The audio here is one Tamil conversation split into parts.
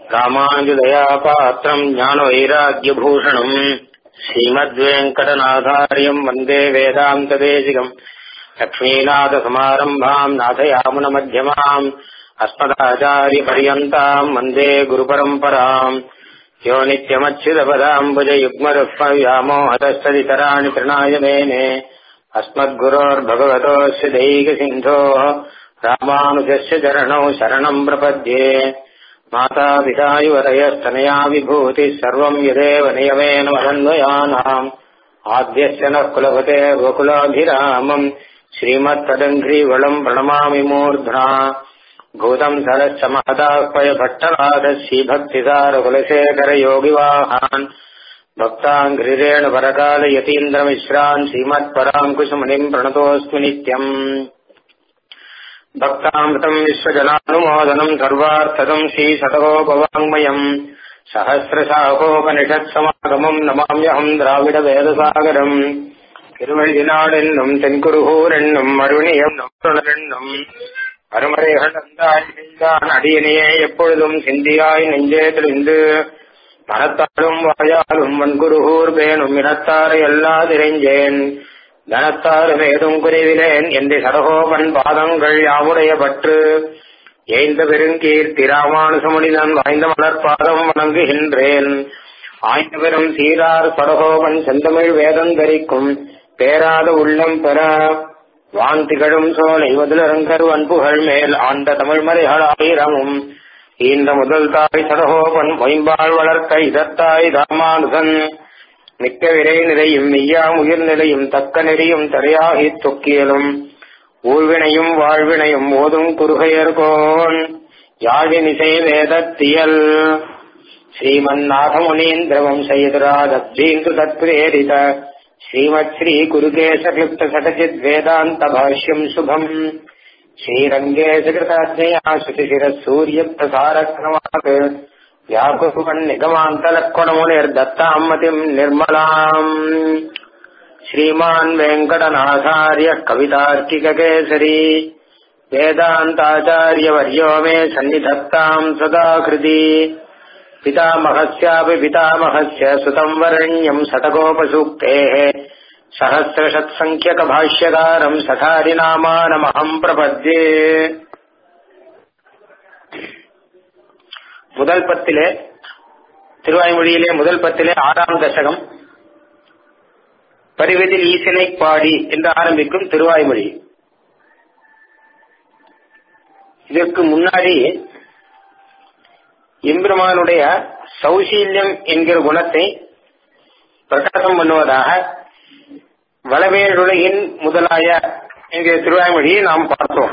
ராமானுஜதயா பாத்திரம் ஞான வைராக்கியபூஷணம் ஸ்ரீமத்வேங்கடநாதாரியம் வந்தே வேதாந்ததேசிகம் லக்ஷ்மீநாதசமாரம்பாம் நாதயாமுனமத்தியமாம் अस्मदाचार्यपर्यन्ताम् वन्दे गुरुपरम्पराम् यो नित्यमच्युतपदाम्बुजयुग्मरुक्मव्यामोहतस्तदितराणि तृणाय मेने अस्मद्गुरोर्भगवतोऽस्य दैकसिन्धोः रामानुजस्य चरणौ शरणम् प्रपद्ये मातापिता युवतयस्तनया विभूतिः सर्वम् यदेव नियमेन वदन्वयानाम् आद्यस्य नः कुलपते वकुलाभिरामम् श्रीमत्तदङ्घ्रीवलम् प्रणमामि मूर्ध्ना भूतम् सरश्च महदाह्वय भट्टनाथश्रीभक्तिसारकुलशेखरयोगिवाहान् भक्ताङ्घ्रिरेण परकालयतीन्द्रमिश्रान् श्रीमत्पराङ्कुशमुनिम् प्रणतोऽस्मि नित्यम् भक्तामृतम् विश्वजनानुमोदनम् सर्वार्थदम् श्रीशतकोपवाङ्मयम् सहस्रशाकोपनिषत्समागमम् नमाम्यहम् द्राविडवेदसागरम् திருவழிநாடென்னும் தென்குருகூரென்னும் மறுணியம் நொற்றுணரென்னும் அருமறைகள் அந்தாய் அடியனையே எப்பொழுதும் சிந்தியாய் நெஞ்சே தெளிந்து மனத்தாலும் வாயாலும் வன்குருகூர் பேணும் இனத்தாரை எல்லாதிரைஞ்சேன் தனத்தாரும் ஏதும் குறைவிலேன் என்று சடகோபன் பாதங்கள் யாவுடைய பற்று ஏய்ந்த பெருங்கீர்த்தி ராமானுசமுனிதன் வாய்ந்த மலர்பாதம் வணங்குகின்றேன் ஆய்ந்த பெரும் சீரார் சடகோபன் செந்தமிழ் வேதம் தரிக்கும் பேராத உள்ளம் பெற வான் திகழும் சோலை முதலரங்கர் வன்புகள் மேல் ஆண்ட தமிழ் மறைகள் ஆயிரமும் ஈந்த முதல் தாய் சடகோபன் மொயம்பாள் வளர்க்க இதத்தாய் ராமானுசன் மிக்க விரை நிலையும் மெய்யாம் உயிர் நிலையும் தக்க நெறியும் தரையாகி தொக்கியலும் ஊழ்வினையும் வாழ்வினையும் ஓதும் குறுகையர்கோன் யாழினிசை வேதத்தியல் श्रीमन्नाथमुनीन्द्रवं सयितरादब्धीन्दु तत्प्रेरित श्रीमत् श्रीकुरुकेशक्लिप्तसटचिद्वेदान्तभाष्यम् शुभम् श्रीरङ्गेशकृताज्ञया श्रुतिशिरः सूर्यप्रसारक्रमात् व्याकुवन्निगमान्तलक्वणमुनिर्दत्ताम् मतिम् निर्मलाम् श्रीमान् वेङ्कटनाथार्यः कवितार्किककेसरी वेदान्ताचार्यवर्यो मे सन्निधत्ताम् सदा कृति पितामहस्यापि पितामहस्य सुतम् वरण्यम् शतकोपसूक्तेः सहस्रशत्सङ्ख्यकभाष्यकारम् सठारिनामानमहम् प्रपद्ये முதல் பத்திலே திருவாய்மொழியிலே முதல் பத்திலே ஆறாம் தசகம் பரிவதில் ஈசனை பாடி என்று ஆரம்பிக்கும் திருவாய்மொழி இதற்கு முன்னாடி எம்பெருமானுடைய சௌசீல்யம் என்கிற குணத்தை பிரகாசம் பண்ணுவதாக வளவேழுலகின் முதலாய என்கிற திருவாய்மொழியை நாம் பார்த்தோம்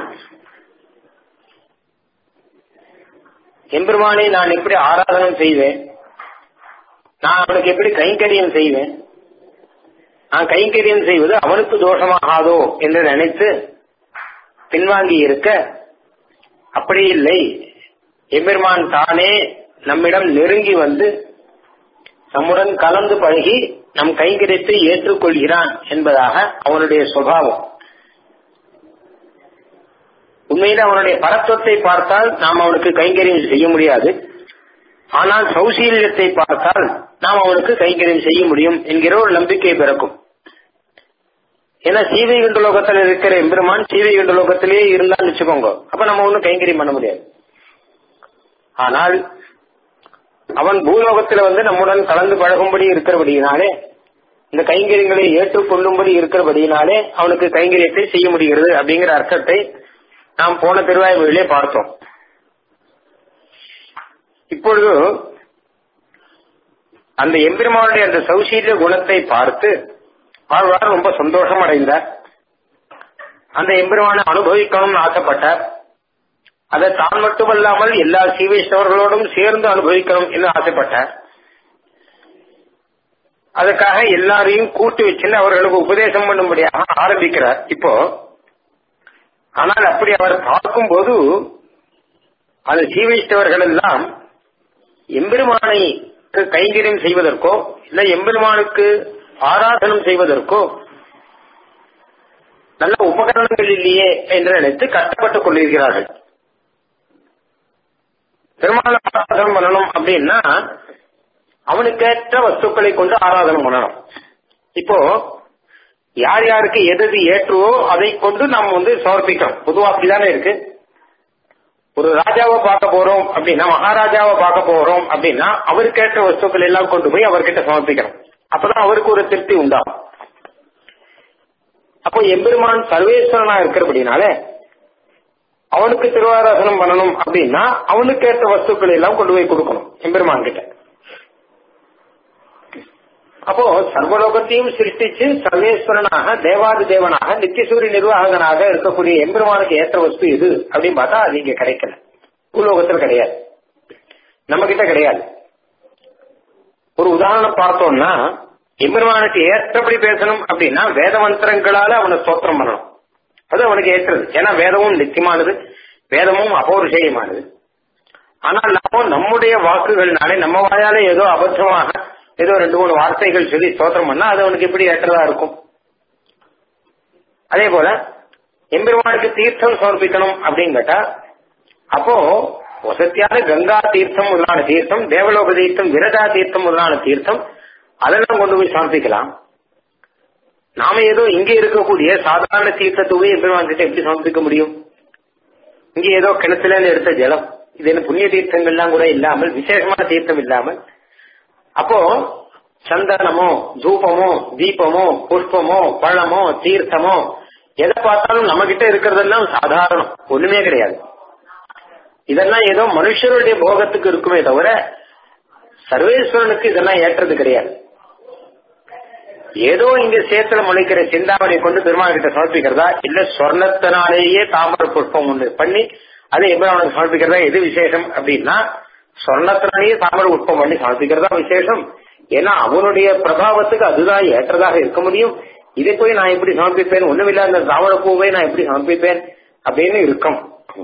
எம்பெருமானை நான் எப்படி ஆராதனம் செய்வேன் நான் அவனுக்கு எப்படி கைங்கரியம் செய்வேன் நான் கைங்கரியம் செய்வது அவனுக்கு தோஷமாகாதோ என்று நினைத்து பின்வாங்கி இருக்க அப்படி இல்லை எம்பெருமான் தானே நம்மிடம் நெருங்கி வந்து நம்முடன் கலந்து பழகி நம் கைங்கரியத்தை ஏற்றுக்கொள்கிறான் என்பதாக அவனுடைய சுவாவம் உண்மையில அவனுடைய பரத்துவத்தை பார்த்தால் நாம் அவனுக்கு கைங்கரியம் செய்ய முடியாது ஆனால் சௌசீல்யத்தை பார்த்தால் நாம் அவனுக்கு கைங்கரியம் செய்ய முடியும் என்கிற ஒரு நம்பிக்கை பிறக்கும் ஏன்னா சீவை லோகத்தில் இருக்கிற எம்பெருமான் சீவை லோகத்திலேயே இருந்தான்னு வச்சுக்கோங்க அப்ப நம்ம ஒன்னும் கைங்கரியம் பண்ண முடியாது ஆனால் அவன் பூலோகத்தில் வந்து நம்முடன் கலந்து பழகும்படி இருக்கிறபடியினாலே இந்த கைங்கரியங்களை ஏற்றுக்கொள்ளும்படி இருக்கிறபடியினாலே அவனுக்கு கைங்கரியத்தை செய்ய முடிகிறது அப்படிங்கிற அர்த்தத்தை நாம் போன திருவாய்மொழியிலே பார்த்தோம் இப்பொழுது அந்த எம்பெருமானுடைய அந்த சௌசீல்ய குணத்தை பார்த்து வாழ்வார் ரொம்ப சந்தோஷம் அடைந்தார் அந்த எம்பெருமானை அனுபவிக்கணும்னு ஆசைப்பட்டார் அதை தான் மட்டுமல்லாமல் எல்லா சீவைஷ்ணவர்களோடும் சேர்ந்து அனுபவிக்கணும் என்று ஆசைப்பட்டார் அதுக்காக எல்லாரையும் கூட்டு வச்சுன்னு அவர்களுக்கு உபதேசம் பண்ணும்படியாக ஆரம்பிக்கிறார் இப்போ ஆனால் அப்படி அவர் பார்க்கும்போது அந்த சீவைஷ்ணவர்கள் எல்லாம் எம்பெருமானை கைங்கரியம் செய்வதற்கோ இல்ல எம்பெருமானுக்கு ஆராதனம் செய்வதற்கோ நல்ல உபகரணங்கள் இல்லையே என்று நினைத்து கஷ்டப்பட்டுக் கொண்டிருக்கிறார்கள் பெருமாளை ஆராதனம் பண்ணணும் அப்படின்னா அவனுக்கேற்ற வஸ்துக்களை கொண்டு ஆராதனை பண்ணணும் இப்போ யார் யாருக்கு எது எது ஏற்றுவோ அதை கொண்டு நாம் வந்து சமர்ப்பிக்கிறோம் பொதுவா அப்படிதானே இருக்கு ஒரு ராஜாவை பார்க்க போறோம் அப்படின்னா மகாராஜாவை பார்க்க போறோம் அப்படின்னா அவருக்கேற்ற வஸ்துக்கள் எல்லாம் கொண்டு போய் அவர்கிட்ட சமர்ப்பிக்கிறோம் அப்பதான் அவருக்கு ஒரு திருப்தி உண்டாகும் அப்போ எம்பெருமான் சர்வேஸ்வரனா இருக்கிறபடினால அவனுக்கு திருவாராசனம் பண்ணணும் அப்படின்னா அவனுக்கு ஏற்ற வஸ்துக்கள் எல்லாம் கொண்டு போய் கொடுக்கணும் எம்பெருமான் கிட்ட அப்போ சர்வலோகத்தையும் சிருஷ்டிச்சு சர்வேஸ்வரனாக தேவாதி தேவனாக நித்தியசூரி நிர்வாகனாக இருக்கக்கூடிய எம்பெருமானுக்கு ஏற்ற வஸ்து எது அப்படின்னு பார்த்தா அது இங்க கிடைக்கல பூலோகத்தில் கிடையாது நம்ம கிட்ட கிடையாது ஒரு உதாரணம் பார்த்தோம்னா எம்பெருமானுக்கு ஏற்றபடி பேசணும் அப்படின்னா வேத மந்திரங்களால அவனை ஸ்தோத்திரம் பண்ணணும் அது அவனுக்கு ஏற்றது ஏன்னா வேதமும் நித்தியமானது வேதமும் அபௌருஷயமானது ஆனால் நாம நம்முடைய வாக்குகள்னாலே நம்ம வாயால ஏதோ அபத்தமாக ஏதோ ரெண்டு மூணு வார்த்தைகள் சொல்லி ஸ்தோத்திரம் பண்ணா அது அவனுக்கு எப்படி ஏற்றதா இருக்கும் அதே போல எம்பெருமானுக்கு தீர்த்தம் சமர்ப்பிக்கணும் அப்படின்னு கேட்டா அப்போ வசத்தியான கங்கா தீர்த்தம் முதலான தீர்த்தம் தேவலோக தீர்த்தம் விரதா தீர்த்தம் முதலான தீர்த்தம் அதெல்லாம் கொண்டு போய் சமர்ப்பிக்கலாம் நாம ஏதோ இங்க இருக்கக்கூடிய சாதாரண தீர்த்தத்துவே எம்பெருமான் கிட்ட எப்படி சமர்ப்பிக்க முடியும் இங்க ஏதோ கிணத்துல இருந்து எடுத்த ஜலம் இது என்ன புண்ணிய தீர்த்தங்கள்லாம் கூட இல்லாமல் விசேஷமான தீர்த்தம் இல்லாமல் அப்போ சந்தனமோ தூபமோ தீபமோ புஷ்பமோ பழமோ தீர்த்தமோ எதை பார்த்தாலும் நம்ம கிட்ட இருக்கிறதெல்லாம் சாதாரணம் ஒண்ணுமே கிடையாது இதெல்லாம் ஏதோ மனுஷருடைய போகத்துக்கு இருக்குமே தவிர சர்வேஸ்வரனுக்கு இதெல்லாம் ஏற்றது கிடையாது ஏதோ இங்க சேத்துல முளைக்கிற சிந்தாமணி கொண்டு பெருமாள் கிட்ட சமர்ப்பிக்கிறதா இல்ல சொர்ணத்தினாலேயே தாமர புஷ்பம் ஒண்ணு பண்ணி அதை எவ்வளவு சமர்ப்பிக்கிறதா எது விசேஷம் அப்படின்னா சொர்ணத்தினாலேயே தாமர புஷ்பம் பண்ணி சமர்ப்பிக்கிறதா விசேஷம் ஏன்னா அவனுடைய பிரபாவத்துக்கு அதுதான் ஏற்றதாக இருக்க முடியும் இதை போய் நான் எப்படி சமர்ப்பிப்பேன் ஒண்ணுமில்ல அந்த தாமர பூவை நான் எப்படி சமர்ப்பிப்பேன் அப்படின்னு இருக்கும்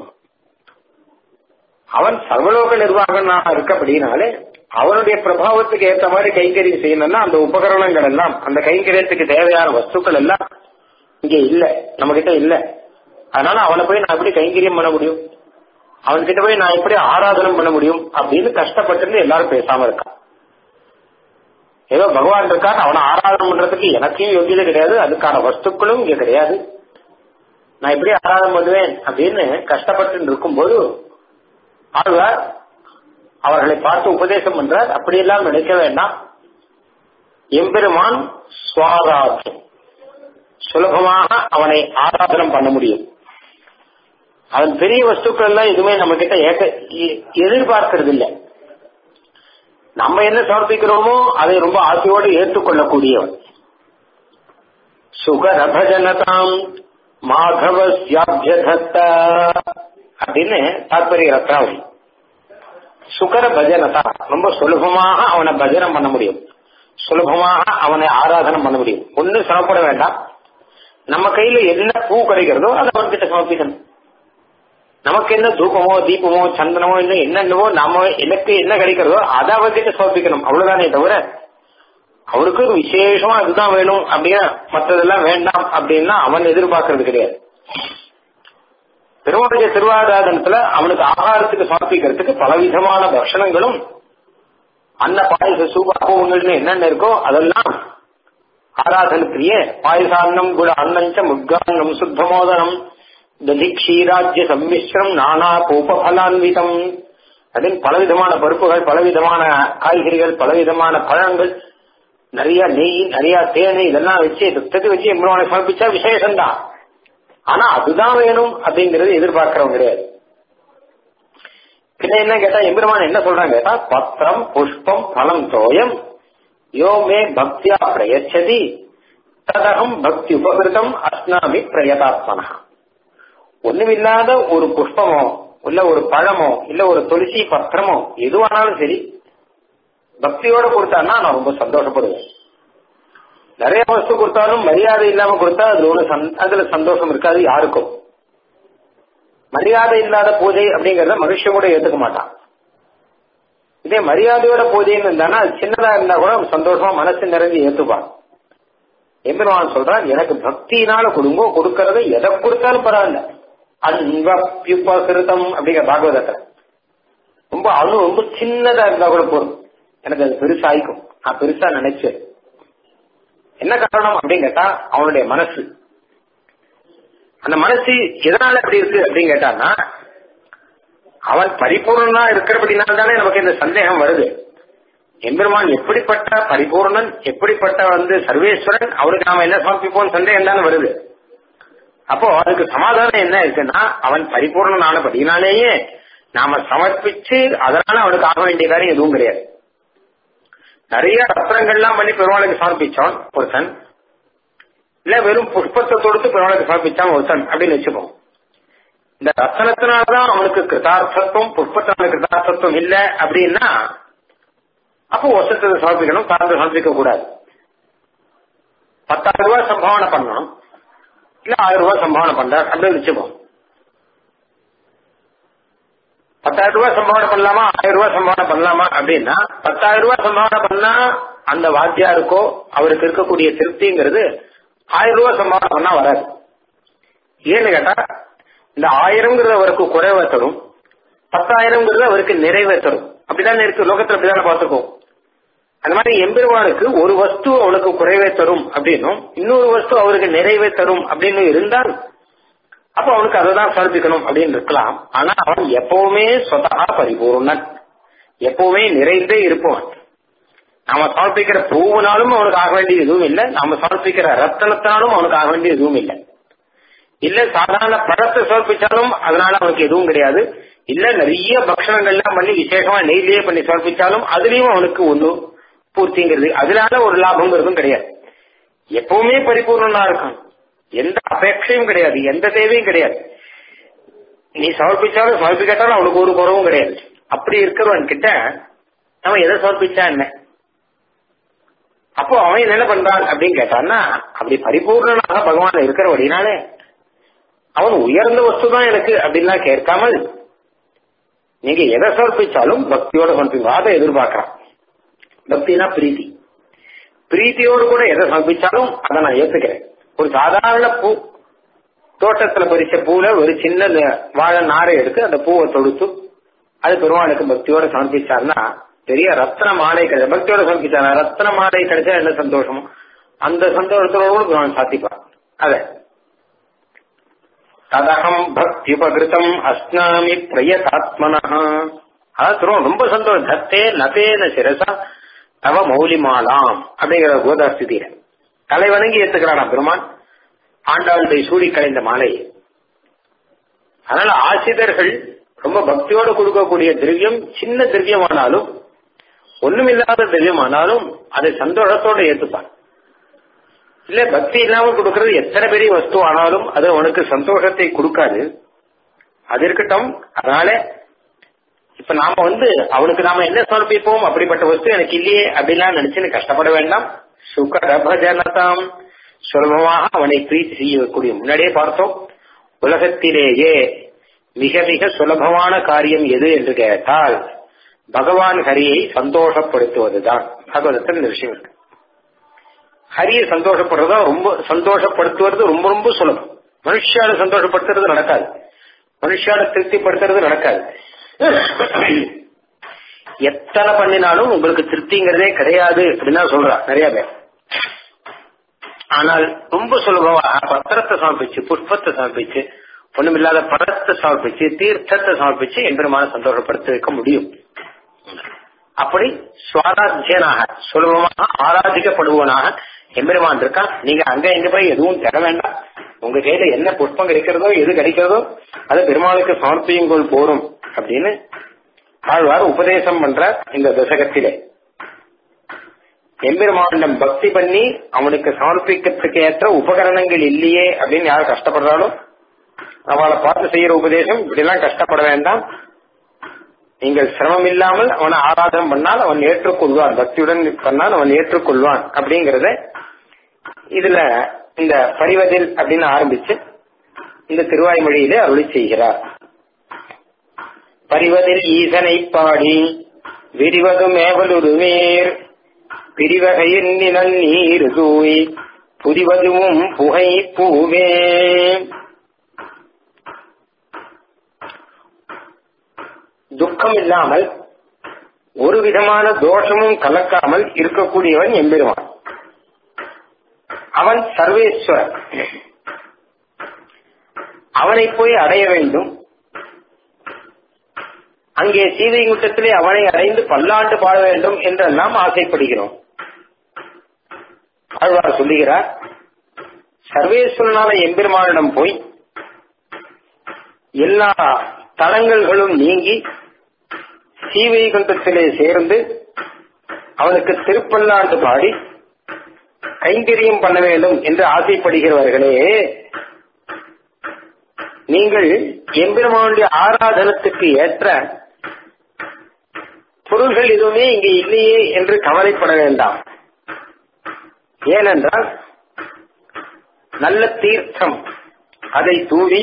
அவன் சர்வலோக நிர்வாகனாக இருக்கப்படினாலே அவனுடைய பிரபாவத்துக்கு ஏற்ற மாதிரி கைங்கரியம் செய்யணும்னா அந்த உபகரணங்கள் எல்லாம் அந்த கைங்கரியத்துக்கு தேவையான வஸ்துக்கள் எல்லாம் இங்க இல்ல நம்ம கிட்ட இல்ல அதனால அவனை போய் நான் எப்படி கைங்கரியம் பண்ண முடியும் அவன்கிட்ட போய் நான் எப்படி ஆராதனம் பண்ண முடியும் அப்படின்னு கஷ்டப்பட்டு எல்லாரும் பேசாம இருக்கான் ஏதோ பகவான் இருக்கான் அவனை ஆராதனை பண்றதுக்கு எனக்கும் யோகியதை கிடையாது அதுக்கான வஸ்துக்களும் இங்க கிடையாது நான் எப்படி ஆராதனை பண்ணுவேன் அப்படின்னு கஷ்டப்பட்டு இருக்கும்போது ஆழ்வார் அவர்களை பார்த்து உபதேசம் பண்றார் அப்படியெல்லாம் நினைக்க வேண்டாம் எம்பெருமான் சுவாராத்தியம் சுலபமாக அவனை ஆராதனம் பண்ண முடியும் அவன் பெரிய வஸ்துக்கள் எல்லாம் எதுவுமே நம்ம கிட்ட ஏக்க எதிர்பார்க்கறது இல்லை நம்ம என்ன சமர்ப்பிக்கிறோமோ அதை ரொம்ப ஆசையோடு ஏற்றுக்கொள்ளக்கூடியவன் சுகரபஜனதாம் மாதவ சியாபியதத்த அப்படின்னு தாற்பரிய ரத்னாவளி சுகர பஜனதா ரொம்ப சுலபமாக அவனை பஜனம் பண்ண முடியும் சுலபமாக அவனை ஆராதனம் பண்ண முடியும் ஒண்ணு சமப்பட வேண்டாம் நம்ம கையில என்ன பூ கிடைக்கிறதோ அதை அவன்கிட்ட சமர்ப்பிக்கணும் நமக்கு என்ன தூபமோ தீபமோ சந்தனமோ என்ன என்னென்னவோ நாம எனக்கு என்ன கிடைக்கிறதோ அதை அவர்கிட்ட சமர்ப்பிக்கணும் அவ்வளவுதானே தவிர அவருக்கு விசேஷமா இதுதான் வேணும் அப்படின்னா மற்றதெல்லாம் வேண்டாம் அப்படின்னா அவன் எதிர்பார்க்கறது கிடையாது பெருமாளுடைய திருவாராதனத்துல அவனுக்கு ஆகாரத்துக்கு சமர்ப்பிக்கிறதுக்கு பலவிதமான பக்ஷணங்களும் அன்ன பாயச சூபாபோகங்கள்னு என்னென்ன இருக்கோ அதெல்லாம் ஆராதனத்திலேயே பாயசான்னம் குட அன்னஞ்ச முக்கான்னம் சுத்தமோதனம் ததி க்ஷீராஜ்ய சம்மிஸ்ரம் நானா கோபபலான்விதம் அப்படின்னு பலவிதமான பருப்புகள் பலவிதமான காய்கறிகள் பலவிதமான பழங்கள் நிறைய நெய் நிறைய தேனை இதெல்லாம் வச்சு துத்தத்தை வச்சு எம்பெருமானை சமர்ப்பிச்சா விசேஷம்தான் ஆனா அதுதான் வேணும் அப்படிங்கறது எதிர்பார்க்கிறவங்க கிடையாது பின்ன என்ன கேட்டா எம்பெருமான் என்ன சொல்றாங்க கேட்டா பத்திரம் புஷ்பம் பலம் தோயம் யோ மே பக்தியா பிரயச்சதி ததகம் பக்தி உபகிருதம் அஸ்னாமி பிரயதாத்மனா ஒண்ணுமில்லாத ஒரு புஷ்பமோ இல்ல ஒரு பழமோ இல்ல ஒரு துளசி பத்திரமோ எதுவானாலும் சரி பக்தியோட கொடுத்தான்னா நான் ரொம்ப சந்தோஷப்படுவேன் நிறைய வஸ்து கொடுத்தாலும் மரியாதை இல்லாம கொடுத்தா அது ஒரு அதுல சந்தோஷம் இருக்காது யாருக்கும் மரியாதை இல்லாத பூஜை அப்படிங்கறத மனுஷன் கூட ஏத்துக்க மாட்டான் இதே மரியாதையோட பூஜைன்னு இருந்தானா அது சின்னதா இருந்தா கூட சந்தோஷமா மனசு நிறைஞ்சு ஏத்துப்பான் எம்பெருமான் சொல்றான் எனக்கு பக்தியினால கொடுங்கோ கொடுக்கறத எதை கொடுத்தாலும் பரவாயில்ல அன்பப்யுபகிருதம் அப்படிங்கிற பாகவதத்தை ரொம்ப ரொம்ப அணு ரொம்ப சின்னதா இருந்தா கூட போதும் எனக்கு அது பெருசாயிக்கும் நான் பெருசா நினைச்சேன் என்ன காரணம் அப்படின்னு கேட்டா அவனுடைய மனசு அந்த மனசு எதனால அப்படி இருக்கு அப்படின்னு கேட்டான்னா அவன் பரிபூர்ணனா இருக்கிறபடினால தானே நமக்கு இந்த சந்தேகம் வருது எம்பெருமான் எப்படிப்பட்ட பரிபூர்ணன் எப்படிப்பட்ட வந்து சர்வேஸ்வரன் அவனுக்கு நாம என்ன சமர்ப்பிப்போம் சந்தேகம் தானே வருது அப்போ அதுக்கு சமாதானம் என்ன இருக்குன்னா அவன் பரிபூர்ணனானபடினாலேயே நாம சமர்ப்பிச்சு அதனால அவனுக்கு ஆக வேண்டிய காரியம் எதுவும் கிடையாது நிறைய ரத்னங்கள்லாம் பண்ணி பெருமாளுக்கு சமர்ப்பிச்சான் ஒருத்தன் இல்ல வெறும் புஷ்பத்தை தொடுத்து பெருமாளுக்கு சமர்ப்பிச்சான் ஒருத்தன் அப்படின்னு வச்சுப்போம் இந்த ரத்தனத்தினால்தான் அவனுக்கு கிருதார்த்தத்துவம் புஷ்பத்தினால கிருதார்த்தத்துவம் இல்ல அப்படின்னா அப்போ வருஷத்தை சமர்ப்பிக்கணும் சார்ந்து சமர்ப்பிக்க கூடாது பத்தாயிரம் ரூபாய் சம்பாவனை பண்ணணும் இல்ல ஆயிரம் ரூபாய் சம்பாவனை பண்றார் அப்படின்னு வச்சுப்போம் பத்தாயிரம் ரூபாய் சம்பாவனை பண்ணலாமா ஆயிரம் ரூபாய் சம்பாவனை பண்ணலாமா அப்படின்னா பத்தாயிரம் ரூபாய் சம்பாவனை பண்ணா அந்த வாத்தியாருக்கோ அவருக்கு இருக்கக்கூடிய திருப்திங்கிறது ஆயிரம் ரூபாய் சம்பாவனை பண்ணா வராது ஏன்னு கேட்டா இந்த ஆயிரம்ங்கிறது அவருக்கு குறைவை தரும் பத்தாயிரம்ங்கிறது அவருக்கு நிறைவே தரும் அப்படிதானே இருக்கு லோகத்துல அப்படிதானே பார்த்துக்கோம் அந்த மாதிரி எம்பெருமானுக்கு ஒரு வஸ்து அவனுக்கு குறைவே தரும் அப்படின்னும் இன்னொரு வஸ்து அவருக்கு நிறைவே தரும் அப்படின்னு இருந்தால் அப்ப அவனுக்கு அதை தான் சமர்ப்பிக்கணும் அப்படின்னு இருக்கலாம் ஆனா அவன் எப்பவுமே சொதா பரிபூர்ணன் எப்பவுமே நிறைந்தே இருப்பவன் நாம சமர்ப்பிக்கிற பூவினாலும் அவனுக்கு ஆக வேண்டியது எதுவும் இல்லை நாம சமர்ப்பிக்கிற ரத்தனத்தினாலும் அவனுக்கு ஆக வேண்டியது எதுவும் இல்லை இல்ல சாதாரண பழத்தை சமர்ப்பிச்சாலும் அதனால அவனுக்கு எதுவும் கிடையாது இல்ல நிறைய பக்ஷணங்கள்லாம் பண்ணி விசேஷமா நெய்லியே பண்ணி சமர்ப்பிச்சாலும் அதுலயும் அவனுக்கு ஒன்றும் பூர்த்திங்கிறது அதனால ஒரு லாபங்கிறதும் கிடையாது எப்பவுமே பரிபூர்ணனா இருக்கான் எந்த அபேட்சையும் கிடையாது எந்த தேவையும் கிடையாது நீ சமர்ப்பிச்சாலும் சமர்ப்பிக்காட்டாலும் அவனுக்கு ஒரு குறவும் கிடையாது அப்படி இருக்கிறவன் கிட்ட நம்ம எதை சமர்ப்பிச்சா என்ன அப்போ அவன் என்ன பண்றான் அப்படின்னு கேட்டான்னா அப்படி பரிபூர்ணனாக பகவான் இருக்கிறபடினாலே அவன் உயர்ந்த வஸ்து தான் எனக்கு அப்படின்லாம் கேட்காமல் நீங்க எதை சமர்ப்பிச்சாலும் பக்தியோட சமர்ப்பிங்க அதை எதிர்பார்க்கறான் பக்தினா பிரீத்தி பிரீத்தியோடு கூட எதை சமர்ப்பிச்சாலும் அதை நான் ஏத்துக்கிறேன் ஒரு சாதாரண பூ தோட்டத்துல பறிச்ச பூல ஒரு சின்ன வாழை நாரை எடுத்து அந்த பூவை தொடுத்து அது பெருமாளுக்கு பக்தியோட சமர்ப்பிச்சாருன்னா பெரிய ரத்ன மாலை கிடைச்ச பக்தியோட சமர்ப்பிச்சாரு ரத்ன மாலை கிடைச்சா என்ன சந்தோஷமோ அந்த சந்தோஷத்தோட கூட பெருமாள் சாத்திப்பார் அத ததகம் பக்தி உபகிருத்தம் அஸ்னாமி பிரயதாத்மனா அதான் ரொம்ப சந்தோஷம் தத்தே நதேன சிரசா தவ மௌலிமாலாம் அப்படிங்கிற கோதாஸ்திதியில தலை வணங்கி ஏத்துக்கிறானா பெருமான் ஆண்டாளுடைய சூடி கலைந்த மாலை அதனால ஆசிரியர்கள் ரொம்ப பக்தியோட கொடுக்கக்கூடிய திரவியம் சின்ன திரவியமானாலும் ஒண்ணுமில்லாத திரவியமானாலும் அதை சந்தோஷத்தோட ஏத்துப்பான் இல்ல பக்தி இல்லாம கொடுக்கறது எத்தனை பெரிய வஸ்து ஆனாலும் அது அவனுக்கு சந்தோஷத்தை கொடுக்காது அது இருக்கட்டும் அதனால இப்ப நாம வந்து அவனுக்கு நாம என்ன சமர்ப்பிப்போம் அப்படிப்பட்ட வஸ்து எனக்கு இல்லையே அப்படிலாம் நினைச்சுன்னு கஷ்டப்பட வேண்டாம் சுகரபஜனதாம் சுலபமாக அவனை பிரீத்தி செய்யக்கூடிய முன்னாடியே பார்த்தோம் உலகத்திலேயே மிக மிக சுலபமான காரியம் எது என்று கேட்டால் பகவான் ஹரியை சந்தோஷப்படுத்துவதுதான் பகவதத்தில் இந்த விஷயம் இருக்கு ஹரியை சந்தோஷப்படுறதா ரொம்ப சந்தோஷப்படுத்துவது ரொம்ப ரொம்ப சுலபம் மனுஷால சந்தோஷப்படுத்துறது நடக்காது மனுஷால திருப்திப்படுத்துறது நடக்காது எத்தனை பண்ணினாலும் உங்களுக்கு திருப்திங்கிறதே கிடையாது அப்படின்னு சொல்றா நிறைய பேர் ஆனால் ரொம்ப சுலபமா பத்திரத்தை சமர்ப்பிச்சு புஷ்பத்தை சமர்ப்பிச்சு ஒண்ணுமில்லாத பழத்தை சமர்ப்பிச்சு தீர்த்தத்தை சமர்ப்பிச்சு எம்பெருமான சந்தோஷப்படுத்த வைக்க முடியும் அப்படி சுவாராத்தியனாக சுலபமாக ஆராதிக்கப்படுவனாக எம்பெருமான் இருக்கான் நீங்க அங்க எங்க போய் எதுவும் தர வேண்டாம் உங்க கையில என்ன புஷ்பம் கிடைக்கிறதோ எது கிடைக்கிறதோ அது பெருமாளுக்கு சமர்ப்பியுங்கள் போரும் அப்படின்னு ஆழ்வார் உபதேசம் பண்ற இந்த தசகத்திலே எம்பெருமானிடம் பக்தி பண்ணி அவனுக்கு சமர்ப்பிக்கிறதுக்கு ஏற்ற உபகரணங்கள் இல்லையே அப்படின்னு யார் கஷ்டப்படுறாலும் அவளை பார்த்து செய்யற உபதேசம் இப்படிலாம் கஷ்டப்பட வேண்டாம் நீங்கள் சிரமம் இல்லாமல் அவனை ஆராதனம் பண்ணால் அவன் ஏற்றுக்கொள்வான் பக்தியுடன் பண்ணால் அவன் ஏற்றுக்கொள்வான் அப்படிங்கறத இதுல இந்த பரிவதில் அப்படின்னு ஆரம்பிச்சு இந்த திருவாய்மொழியிலே அருளி செய்கிறார் பரிவதில் ஈசனை பாடி விரிவது மேவலுருவேர் பிரிவகையின் நிழல் நீர் தூய் புரிவதுவும் புகை பூவே துக்கம் இல்லாமல் ஒரு விதமான தோஷமும் கலக்காமல் இருக்கக்கூடியவன் எம்பெருமான் அவன் சர்வேஸ்வரன் அவனை போய் அடைய வேண்டும் அங்கே சீதைகுட்டத்திலே அவனை அடைந்து பல்லாண்டு பாட வேண்டும் என்றெல்லாம் ஆசைப்படுகிறோம் ஆழ்வார் சொல்லுகிறார் சர்வேஸ்வரனான எம்பெருமானிடம் போய் எல்லா தடங்கல்களும் நீங்கி சீவைகுண்டத்திலே சேர்ந்து அவனுக்கு திருப்பல்லாண்டு பாடி கைங்கரியம் பண்ண வேண்டும் என்று ஆசைப்படுகிறவர்களே நீங்கள் எம்பெருமானுடைய ஆராதனத்துக்கு ஏற்ற பொருள்கள் எதுவுமே இங்கே இல்லையே என்று கவலைப்பட வேண்டாம் ஏனென்றால் நல்ல தீர்த்தம் அதை தூவி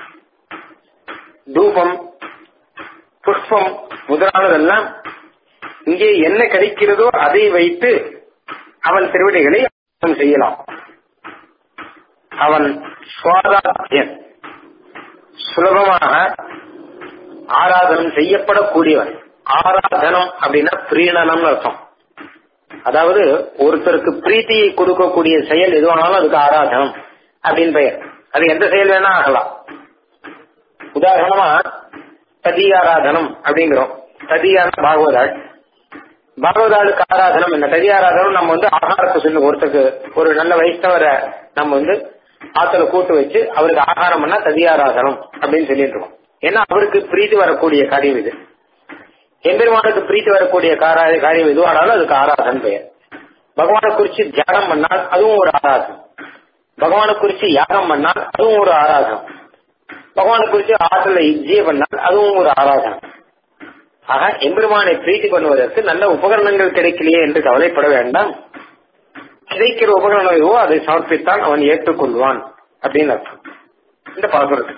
தூபம் புஷ்பம் முதலானதெல்லாம் இங்கே என்ன கிடைக்கிறதோ அதை வைத்து அவன் திருவிடைகளை செய்யலாம் அவன் சுவாதாத்தியன் சுலபமாக ஆராதனம் செய்யப்படக்கூடியவன் ஆராதனம் அப்படின்னா பிரீணனம் அர்த்தம் அதாவது ஒருத்தருக்கு பிரீத்தியை கொடுக்கக்கூடிய செயல் எதுவானாலும் அதுக்கு ஆராதனம் அப்படின்னு பெயர் அது எந்த செயல் வேணா ஆகலாம் உதாரணமா ததியாராதனம் அப்படிங்கிறோம் ததியான பாகவதாள் பாகவதாளுக்கு ஆராதனம் என்ன ததியாராதனம் நம்ம வந்து ஆகாரத்தை சொல்லு ஒருத்தருக்கு ஒரு நல்ல வைஷ்ணவரை நம்ம வந்து ஆத்துல கூட்டு வச்சு அவருக்கு ஆகாரம் பண்ணா ததியாராதனம் அப்படின்னு சொல்லிட்டு இருக்கோம் ஏன்னா அவருக்கு பிரீத்தி வரக்கூடிய காரியம் இது எம்பெருமானுக்கு பிரீத்தி வரக்கூடிய காரியம் எதுவானாலும் அதுக்கு ஆராதன் பெயர் பகவானை குறிச்சு தியானம் பண்ணால் அதுவும் ஒரு ஆராதனம் பகவானை குறிச்சு யாகம் பண்ணால் அதுவும் ஒரு ஆராதனம் பகவானை குறிச்சு ஆற்றல இஜ்ஜிய பண்ணால் அதுவும் ஒரு ஆராதனம் ஆக எம்பெருமானை பிரீத்தி பண்ணுவதற்கு நல்ல உபகரணங்கள் கிடைக்கலையே என்று கவலைப்பட வேண்டாம் கிடைக்கிற உபகரணம் எதுவோ அதை சமர்ப்பித்தால் அவன் ஏற்றுக்கொள்வான் அப்படின்னு அர்த்தம் இந்த பாசுரத்துக்கு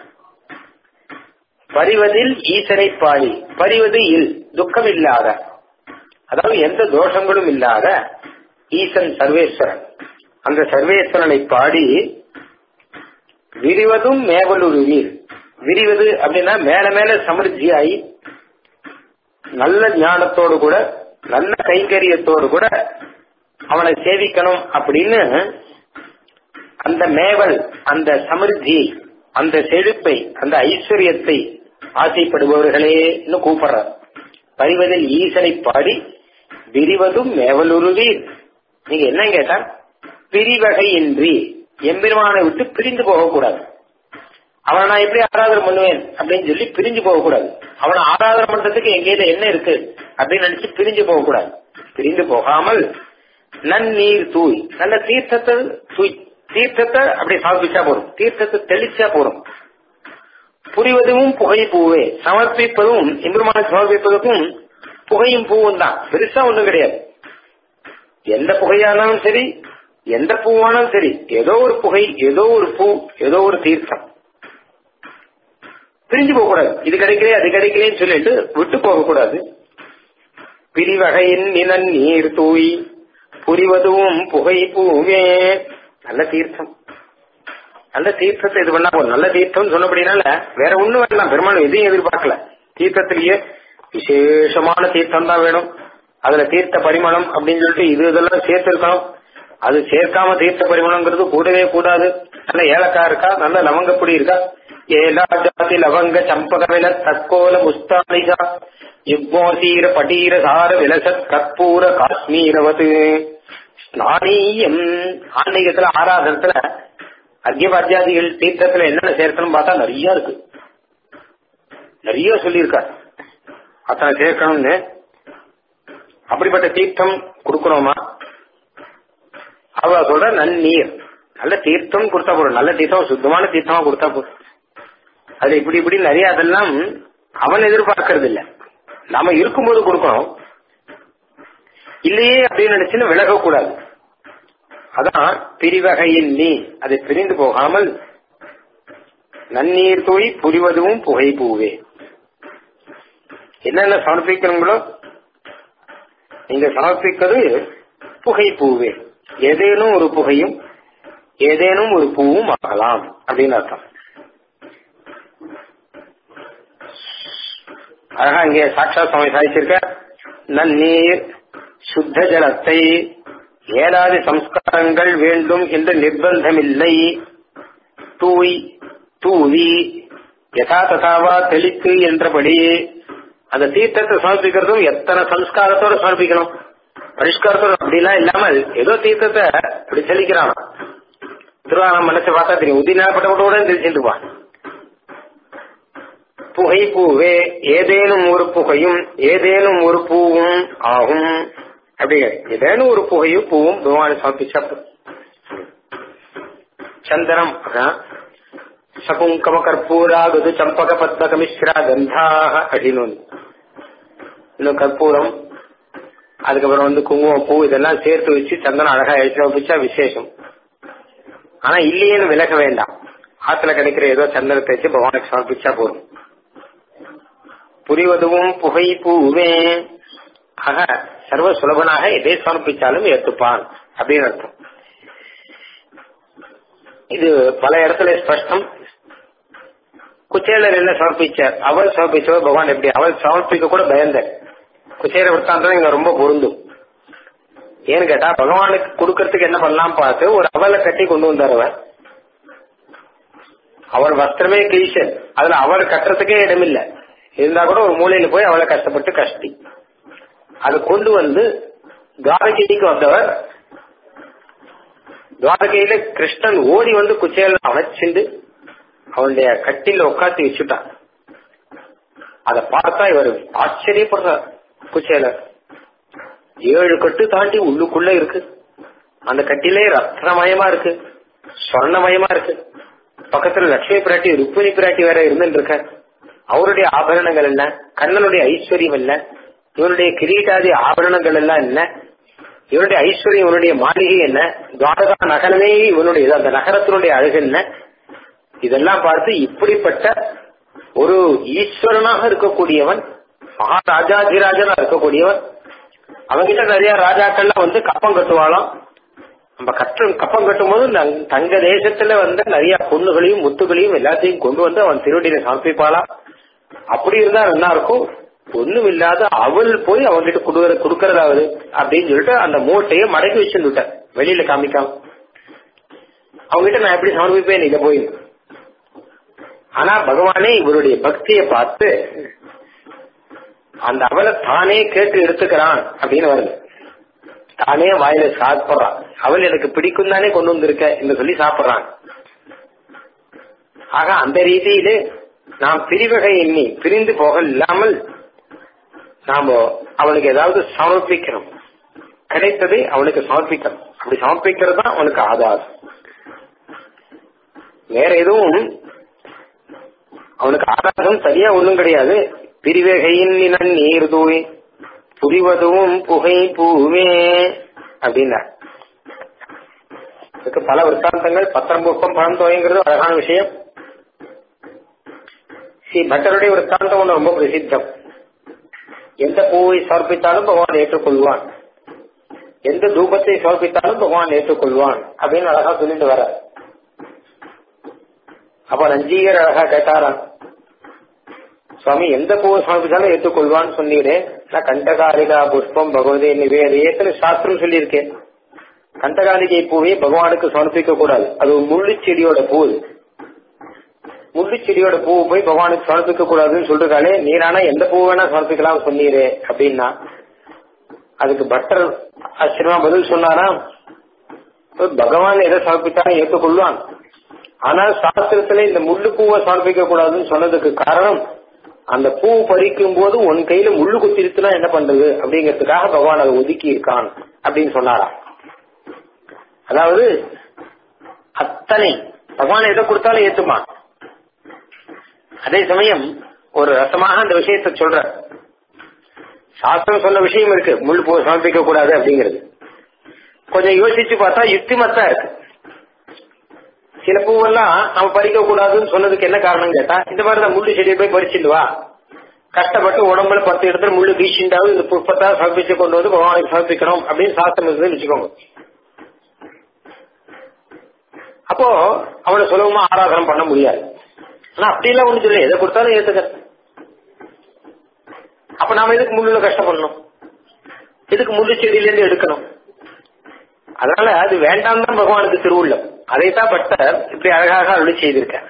பரிவதில் ஈசனை பாடி பரிவது இல் துக்கம் இல்லாத அதாவது எந்த தோஷங்களும் இல்லாத ஈசன் சர்வேஸ்வரன் அந்த சர்வேஸ்வரனை பாடி விரிவதும் மேவலூர் நீர் விரிவது அப்படின்னா மேல மேல சமிருத்தியாகி நல்ல ஞானத்தோடு கூட நல்ல கைங்கரியத்தோடு கூட அவனை சேவிக்கணும் அப்படின்னு அந்த மேவல் அந்த சமிருத்தியை அந்த செழிப்பை அந்த ஐஸ்வர்யத்தை ஆசைப்படுபவர்களே கூப்பிடுறார் பறிவதில் ஈசனை பாடி விரிவதும் மேவலுருவீர் நீங்க என்ன கேட்டா பிரிவகையின்றி எம்பெருமானை விட்டு பிரிந்து போகக்கூடாது அவனை நான் எப்படி ஆராதனை பண்ணுவேன் அப்படின்னு சொல்லி பிரிஞ்சு போகக்கூடாது அவனை ஆராதனை பண்றதுக்கு எங்கேயில என்ன இருக்கு அப்படின்னு நினைச்சு பிரிஞ்சு போகக்கூடாது பிரிந்து போகாமல் நன்னீர் தூய் நல்ல தீர்த்தத்தை தூய் தீர்த்தத்தை அப்படி சமர்ப்பிச்சா போதும் தீர்த்தத்தை தெளிச்சா போதும் புரிவதும் புகை பூவே சமர்ப்பிப்பதும் எம்பெருமான சமர்ப்பிப்பதற்கும் புகையும் பூவும் தான் பெருசா ஒண்ணும் கிடையாது எந்த புகையானாலும் சரி எந்த பூவானாலும் சரி ஏதோ ஒரு புகை ஏதோ ஒரு பூ ஏதோ ஒரு தீர்த்தம் பிரிஞ்சு போக கூடாது இது கிடைக்கல அது கிடைக்கலன்னு சொல்லிட்டு விட்டு போக கூடாது பிரிவகையின் நிலன் நீர் தூய் புரிவதும் புகை பூவே நல்ல தீர்த்தம் நல்ல தீர்த்தத்தை இது பண்ணா போதும் நல்ல தீர்த்தம் சொன்னபடினால வேற ஒண்ணும் வேண்டாம் பெருமாள் எதையும் எதிர்பார்க்கல தீர்த்தத்திலேயே விசேஷமான தீர்த்தம் தான் வேணும் அதுல தீர்த்த பரிமளம் அப்படின்னு சொல்லிட்டு இது இதெல்லாம் சேர்த்து இருக்கணும் அது சேர்க்காம தீர்த்த பரிமளம்ங்கிறது கூடவே கூடாது நல்ல ஏலக்காய் இருக்கா நல்ல லவங்கப்பொடி இருக்கா ஏலா ஜாதி லவங்க சம்பகவில தற்கோல முஸ்தானிகா யுக்மோசீர படீர சார விலசத் கற்பூர காஷ்மீரவது ஸ்நானீயம் ஆன்மீகத்துல ஆராதனத்துல அர்க்கியபாத்தியாதிகள் தீர்த்தத்துல என்னென்ன சேர்க்கணும் பார்த்தா நிறைய இருக்கு நிறைய சொல்லியிருக்காரு அத்தனை சேர்க்கணும்னு அப்படிப்பட்ட தீர்த்தம் கொடுக்கணுமா அவ சொல்ற நன்னீர் நல்ல தீர்த்தம் கொடுத்தா போதும் நல்ல தீர்த்தம் சுத்தமான தீர்த்தமா கொடுத்தா போதும் அது இப்படி இப்படி நிறைய அதெல்லாம் அவன் எதிர்பார்க்கறது இல்ல நாம இருக்கும்போது கொடுக்கணும் இல்லையே அப்படின்னு நினைச்சுன்னு விலகக்கூடாது அதான் பிரிவகையில் நீ அதை பிரிந்து போகாமல் நன்னீர் தூய் புரிவதும் புகை பூவே என்னென்ன சமர்ப்பிக்கணுங்களோ நீங்க சமர்ப்பிக்கிறது புகை பூவே ஏதேனும் ஒரு புகையும் ஏதேனும் ஒரு பூவும் ஆகலாம் அப்படின்னு அர்த்தம் அழகா இங்கே சாட்சா சுவாமி சாதிச்சிருக்க நன்னீர் சுத்த ஜலத்தை ஏழாதி சம்ஸ்காரங்கள் வேண்டும் என்று நிர்பந்தமில்லை தூய் தூவி யதா ததாவா தெளித்து என்றபடி அந்த தீர்த்தத்தை சமர்ப்பிக்கிறதும் எத்தனை சம்ஸ்காரத்தோட சமர்ப்பிக்கணும் பரிஷ்காரத்தோட அப்படிலாம் இல்லாமல் ஏதோ தீர்த்தத்தை இப்படி தெளிக்கிறான் திருவாரம் மனசை பார்த்தா தெரியும் உதினாப்பட்டோட தெரிஞ்சுருப்பான் புகை பூவே ஏதேனும் ஒரு புகையும் ஏதேனும் ஒரு பூவும் ஆகும் அப்படி ஏதேனும் ஒரு புகையும் பூவும் பகவான் சமர்ப்பிச்சா சந்தனம் சகுங்கம கற்பூராகுது சம்பக பத்மக மிஸ்ரா கந்தாக அப்படின்னு இன்னும் கற்பூரம் அதுக்கப்புறம் வந்து குங்குமம் பூ இதெல்லாம் சேர்த்து வச்சு சந்தனம் அழகா எழுச்சி வச்சா விசேஷம் ஆனா இல்லையேன்னு விலக வேண்டாம் ஆத்துல கிடைக்கிற ஏதோ சந்தனத்தை வச்சு பகவானுக்கு சமர்ப்பிச்சா போதும் புரிவதுவும் புகை பூவே ஆக சர்வ சுலபனாக எதை சமர்ப்பிச்சாலும் ஏற்றுப்பான் அப்படின்னு அர்த்தம் இது பல இடத்துல ஸ்பஷ்டம் குச்சேலர் என்ன சமர்ப்பிச்சார் அவள் சமர்ப்பிச்சவர் பகவான் எப்படி அவள் சமர்ப்பிக்க கூட பயந்தார் குச்சேல விற்த்தாந்தம் இங்க ரொம்ப பொருந்தும் ஏன்னு கேட்டா பகவானுக்கு கொடுக்கறதுக்கு என்ன பண்ணலாம் பார்த்து ஒரு அவலை கட்டி கொண்டு வந்தார் அவர் அவள் வஸ்திரமே கிழிச்சல் அதுல அவள் கட்டுறதுக்கே இடமில்லை இருந்தா கூட ஒரு மூலையில போய் அவளை கஷ்டப்பட்டு கஷ்டி அதை கொண்டு வந்து துவாரகைக்கு வந்தவர் துவாரகையில கிருஷ்ணன் ஓடி வந்து குச்சேல அமைச்சுண்டு அவனுடைய கட்டில உட்காந்து வச்சுட்டான் அதை பார்த்தா இவர் ஆச்சரியப்படுறார் குச்சேலர் ஏழு கட்டு தாண்டி உள்ளுக்குள்ள இருக்கு அந்த கட்டிலே ரத்னமயமா இருக்கு சொர்ணமயமா இருக்கு பக்கத்துல லட்சுமி பிராட்டி ருக்மிணி பிராட்டி வேற இருந்துட்டு இருக்க அவருடைய ஆபரணங்கள் என்ன கண்ணனுடைய ஐஸ்வர்யம் என்ன இவனுடைய கிரீட்டாதி ஆபரணங்கள் எல்லாம் என்ன இவனுடைய ஐஸ்வர்யம் இவனுடைய மாளிகை என்ன துவாரகா நகரமே இவனுடைய அந்த நகரத்தினுடைய அழகு என்ன இதெல்லாம் பார்த்து இப்படிப்பட்ட ஒரு ஈஸ்வரனாக இருக்கக்கூடியவன் மகாராஜாதிராஜனா இருக்கக்கூடியவன் அவங்கிட்ட நிறைய ராஜாக்கள்லாம் வந்து கப்பம் கட்டுவாளாம் நம்ம கட்ட கப்பம் கட்டும் போது தங்க தேசத்துல வந்து நிறைய பொண்ணுகளையும் முத்துகளையும் எல்லாத்தையும் கொண்டு வந்து அவன் திருவடியில சமர்ப்பிப்பாளாம் அப்படி இருந்தா என்ன இருக்கும் ஒண்ணும் இல்லாத அவள் போய் அவன்கிட்ட கொடுக்கற கொடுக்கறதாவது அப்படின்னு சொல்லிட்டு அந்த மூட்டையை மடக்கி வச்சுட்டார் வெளியில காமிக்காம அவங்ககிட்ட நான் எப்படி சமர்ப்பிப்பேன் இதை போய் ஆனா பகவானே இவருடைய பக்தியை பார்த்து அந்த அவளை தானே கேட்டு எடுத்துக்கிறான் அப்படின்னு வருது தானே வாயில சாப்பிடுறான் அவள் எனக்கு பிடிக்கும் தானே கொண்டு வந்திருக்க என்று சொல்லி சாப்பிடுறான் ஆக அந்த ரீதியிலே நாம் பிரிவகை எண்ணி பிரிந்து போக இல்லாமல் நாம அவனுக்கு ஏதாவது சமர்ப்பிக்கணும் கிடைத்ததை அவனுக்கு சமர்ப்பிக்கணும் அப்படி சமர்ப்பிக்கிறது தான் அவனுக்கு ஆதாரம் வேற எதுவும் அவனுக்கு ஆதாரம் சரியா ஒண்ணும் கிடையாது பிரிவகையின் நீர் தூய் புரிவதும் புகை பூவே அப்படின்னா இதுக்கு பல விற்த்தாந்தங்கள் பத்திரம் புஷ்பம் பழம் தோயங்கிறது அழகான விஷயம் ஸ்ரீ பட்டருடைய விற்த்தாந்தம் ஒன்று ரொம்ப பிரசித்தம் எந்த பூவை சமர்ப்பித்தாலும் பகவான் ஏற்றுக்கொள்வான் எந்த தூபத்தை சமர்ப்பித்தாலும் பகவான் ஏற்றுக்கொள்வான் அப்படின்னு அழகா சொல்லிட்டு வர அப்ப நஞ்சீகர் அழகா கேட்டாராம் சுவாமி எந்த பூவை சமர்ப்பித்தாலும் ஏற்றுக்கொள்வான்னு சொன்னீரே நான் கண்டகாரிகா புஷ்பம் பகவதே நிவேதியத்துல சாஸ்திரம் சொல்லியிருக்கேன் கண்டகாரிகை பூவை பகவானுக்கு சமர்ப்பிக்க கூடாது அது ஒரு முள்ளு செடியோட பூ முள்ளு செடியோட பூ போய் பகவானுக்கு சமர்ப்பிக்க கூடாதுன்னு சொல்றாலே நீரானா எந்த பூ வேணா சமர்ப்பிக்கலாம் சொன்னீரே அப்படின்னா அதுக்கு பட்டர் ஆச்சரியமா பதில் சொன்னாரா பகவான் எதை சமர்ப்பித்தாலும் ஏற்றுக்கொள்வான் ஆனால் சாஸ்திரத்துல இந்த முள்ளு பூவை சமர்ப்பிக்க கூடாதுன்னு சொன்னதுக்கு காரணம் அந்த பூ பறிக்கும் போது உன் கையில முள்ளு குத்திருச்சுனா என்ன பண்றது அப்படிங்கறதுக்காக பகவான் அதை ஒதுக்கி இருக்கான் அப்படின்னு சொன்னாரா அதாவது அத்தனை பகவான் எதை கொடுத்தாலும் ஏத்துமா அதே சமயம் ஒரு ரசமாக அந்த விஷயத்த சொல்ற சாஸ்திரம் சொன்ன விஷயம் இருக்கு முள் பூ சமர்ப்பிக்க கூடாது அப்படிங்கிறது கொஞ்சம் யோசிச்சு பார்த்தா யுக்திமத்தா இருக்கு சில பூவெல்லாம் நம்ம பறிக்க கூடாதுன்னு சொன்னதுக்கு என்ன காரணம் கேட்டா இந்த மாதிரி தான் முள்ளு செடியை போய் பறிச்சுட்டு வா கஷ்டப்பட்டு உடம்புல பத்து இடத்துல முள்ளு வீசிண்டாவது இந்த புஷ்பத்தை சமர்ப்பிச்சு கொண்டு வந்து பகவானுக்கு சமர்ப்பிக்கணும் அப்படின்னு சாஸ்திரம் இருக்குதுன்னு வச்சுக்கோங்க அப்போ அவனை சுலபமா ஆராதனை பண்ண முடியாது ஆனா அப்படிலாம் ஒண்ணு சொல்லி எதை கொடுத்தாலும் ஏத்துக்க அப்ப நாம எதுக்கு முள்ளுல கஷ்டப்படணும் எதுக்கு முள்ளு செடியில இருந்து எடுக்கணும் அதனால அது வேண்டாம் தான் பகவானுக்கு திருவுள்ளம் அதைத்தான் பட்டர் இப்படி அழகாக அருளி செய்திருக்கார்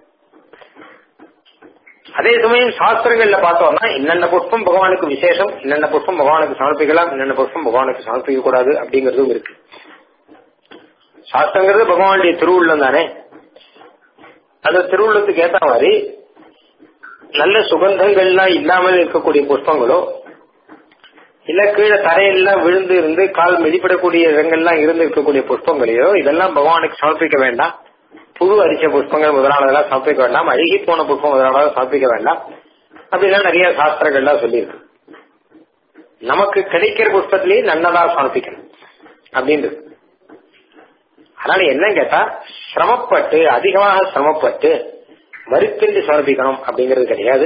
அதே சமயம் சாஸ்திரங்கள்ல பார்த்தோம்னா இன்னென்ன புஷ்பம் பகவானுக்கு விசேஷம் இன்னென்ன புஷ்பம் பகவானுக்கு சமர்ப்பிக்கலாம் இன்னென்ன புஷ்பம் பகவானுக்கு சமர்ப்பிக்க கூடாது அப்படிங்கறதும் இருக்கு சாஸ்திரங்கிறது பகவானுடைய திருவுள்ளம் தானே அந்த திருவுள்ளத்துக்கு ஏத்த மாதிரி நல்ல சுகந்தங்கள்லாம் இல்லாமல் இருக்கக்கூடிய புஷ்பங்களோ இல்ல கீழே தரையெல்லாம் விழுந்து இருந்து கால் மிதிப்படக்கூடிய இடங்கள்லாம் இருந்து இருக்கக்கூடிய புஷ்பங்களையோ இதெல்லாம் பகவானுக்கு சமர்ப்பிக்க வேண்டாம் புழு அரிச்ச புஷ்பங்கள் முதலானதெல்லாம் சமர்ப்பிக்க வேண்டாம் அழுகி போன புஷ்பம் முதலானதை சமர்ப்பிக்க வேண்டாம் அப்படிலாம் நிறைய சாஸ்திரங்கள்லாம் சொல்லியிருக்கு நமக்கு கிடைக்கிற புஷ்பத்திலேயே நன்னதா சமர்ப்பிக்கணும் அப்படின்றது அதனால என்ன கேட்டா சிரமப்பட்டு அதிகமாக சிரமப்பட்டு மறுக்கென்று சமர்ப்பிக்கணும் அப்படிங்கிறது கிடையாது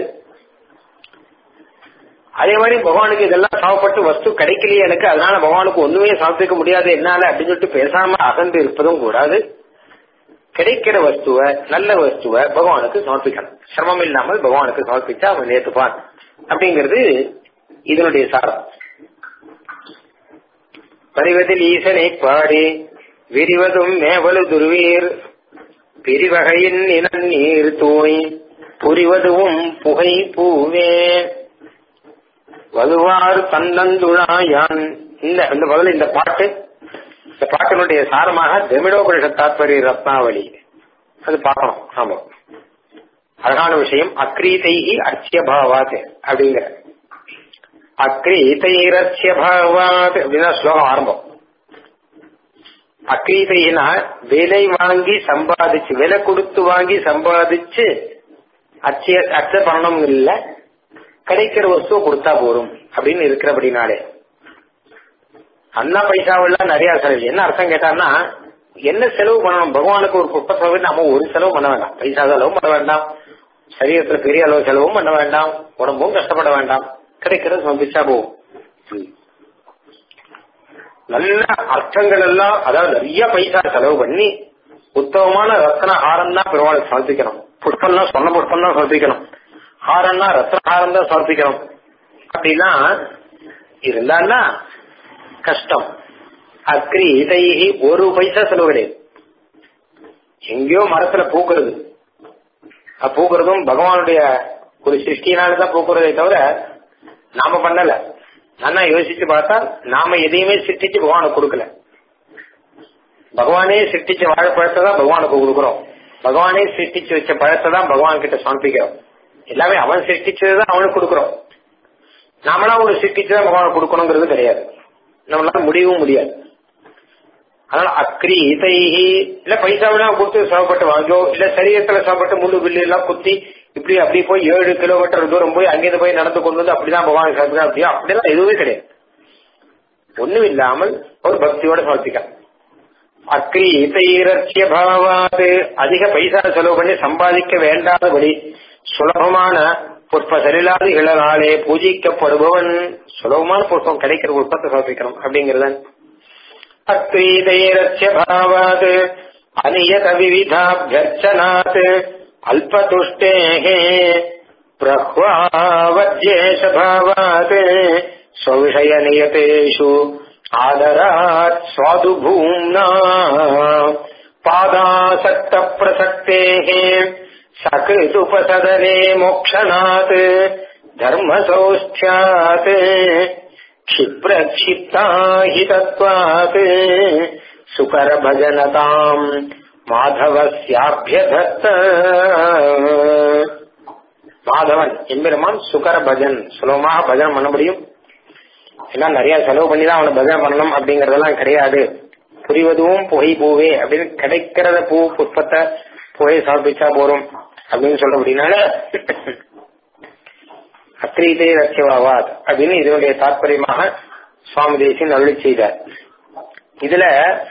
அதே மாதிரி பகவானுக்கு இதெல்லாம் சமப்பட்டு வஸ்து கிடைக்கலையே எனக்கு அதனால பகவானுக்கு ஒண்ணுமே சமர்ப்பிக்க முடியாது என்னால அப்படின்னு சொல்லிட்டு பேசாம அகன்று இருப்பதும் கூடாது கிடைக்கிற வஸ்துவ நல்ல வஸ்துவ பகவானுக்கு சமர்ப்பிக்கணும் சிரமம் இல்லாமல் பகவானுக்கு சமர்ப்பிச்சா அவன் நேத்துப்பான் அப்படிங்கிறது இதனுடைய சாரம் பரிவதில் ஈசனை பாடி விரிவதும் மேவலு துருவீர் பிரிவகையின் நீர் தூய் புரிவதுவும் புகை பூவே வலுவாறு தன்னந்துழாயான் இந்த இந்த முதல்ல இந்த பாட்டு இந்த பாட்டினுடைய சாரமாக தெமிடோபனிஷ தாத்பரிய ரத்னாவளி அது பார்க்கணும் ஆமா அழகான விஷயம் அக்ரீதைகி அர்ச்சிய பாவாத் அப்படிங்கிற அக்ரீதைரட்சிய பாவாத் அப்படின்னா ஸ்லோகம் ஆரம்பம் அக்ரீதைனா விலை வாங்கி சம்பாதிச்சு விலை கொடுத்து வாங்கி சம்பாதிச்சு அச்சய அச்ச பண்ணணும் இல்ல கிடைக்கிற வஸ்துவை கொடுத்தா போரும் அப்படின்னு இருக்கிறபடினாலே அண்ணா பைசாவெல்லாம் நிறைய செலவு என்ன அர்த்தம் கேட்டான்னா என்ன செலவு பண்ணணும் பகவானுக்கு ஒரு குப்ப செலவு நம்ம ஒரு செலவு பண்ண வேண்டாம் பைசா செலவும் பண்ண வேண்டாம் சரீரத்துல பெரிய அளவு செலவும் பண்ண வேண்டாம் உடம்பும் கஷ்டப்பட வேண்டாம் கிடைக்கிறது சம்பிச்சா போகும் நல்ல அர்த்தங்கள் எல்லாம் அதாவது நிறைய பைசா செலவு பண்ணி உத்தமமான ரத்ன ஹாரம் தான் பெருமாளுக்கு சமர்ப்பிக்கணும் புஷ்பம்னா சொன்ன புஷ்பம் தான் சமர்ப்பிக்கணும் ஹாரம்னா ரத்ன ஹாரம் தான் சமர்ப்பிக்கணும் அப்படின்னா இருந்தான்னா கஷ்டம் அக்ரி இதைகி ஒரு பைசா செலவு கிடையாது எங்கேயோ மரத்துல பூக்குறது அது பூக்குறதும் பகவானுடைய ஒரு சிருஷ்டினாலதான் பூக்குறதே தவிர நாம பண்ணல நல்லா யோசிச்சு பார்த்தா நாம எதையுமே சிருஷ்டிச்சு பகவானுக்கு கொடுக்கல பகவானே சிருஷ்டிச்ச வாழைப்பழத்தை தான் பகவானுக்கு கொடுக்குறோம் பகவானே சிருஷ்டிச்சு வச்ச பழத்தை தான் பகவான் கிட்ட சமர்ப்பிக்கிறோம் எல்லாமே அவன் சிருஷ்டிச்சதுதான் அவனுக்கு கொடுக்குறோம் நாமளா ஒரு சிருஷ்டிச்சுதான் பகவானுக்கு கொடுக்கணுங்கிறது கிடையாது நம்மளால முடியவும் முடியாது அதனால அக்ரி இதைஹி இல்ல பைசாவெல்லாம் கொடுத்து சிரமப்பட்டு வாங்கியோ இல்ல சரீரத்துல சிரமப்பட்டு முள்ளு வில்லு எல்லாம் குத்தி இப்படி அப்படி போய் ஏழு கிலோமீட்டர் தூரம் போய் அங்கிருந்து போய் நடந்து கொண்டு வந்து அப்படிதான் பகவான் சமர்ப்பிக்க அப்படியா அப்படிலாம் எதுவுமே கிடையாது ஒண்ணும் இல்லாமல் ஒரு பக்தியோட சமர்ப்பிக்கலாம் அக்ரி இதைரட்சிய பாவாது அதிக பைசா செலவு பண்ணி சம்பாதிக்க வேண்டாதபடி சுலபமான புஷ்ப சலிலாதிகளாலே பூஜிக்கப்படுபவன் சுலபமான புஷ்பம் கிடைக்கிற புஷ்பத்தை சமர்ப்பிக்கணும் அப்படிங்கறதான் அத்வீதைரட்சிய பாவாத் அநியத விவிதாபியர்ச்சனாத் அல்பதுஷ்டேः பிரஹ்வாவத்யேஷ பாவாத் ஸ்வவிஷய நியதேஷு ஆதராத் சுவாது பூம்னா பாதாசக்த பிரசக்தேः சகிருதுபசதனே மோக்ஷணாத் தர்மசௌஸ்தியாத் क्षिप्रक्षिप्ताहितत्वात् सुकरभजनताम् மாதவசியாபியதத்த மாதவன் எம்பெருமான் சுகர பஜன் சுலபமாக பஜனம் பண்ண முடியும் எல்லாம் நிறைய செலவு பண்ணி தான் அவனை பஜனை பண்ணணும் அப்படிங்கறதெல்லாம் கிடையாது புரிவதும் புகை பூவே அப்படின்னு கிடைக்கிறத பூ புஷ்பத்தை புகையை சமர்ப்பிச்சா போறோம் அப்படின்னு சொல்ற அப்படின்னால அத்ரீதே ரட்சவாவாத் அப்படின்னு இதனுடைய தாற்பயமாக சுவாமி தேசியன் அருளி செய்தார் இதுல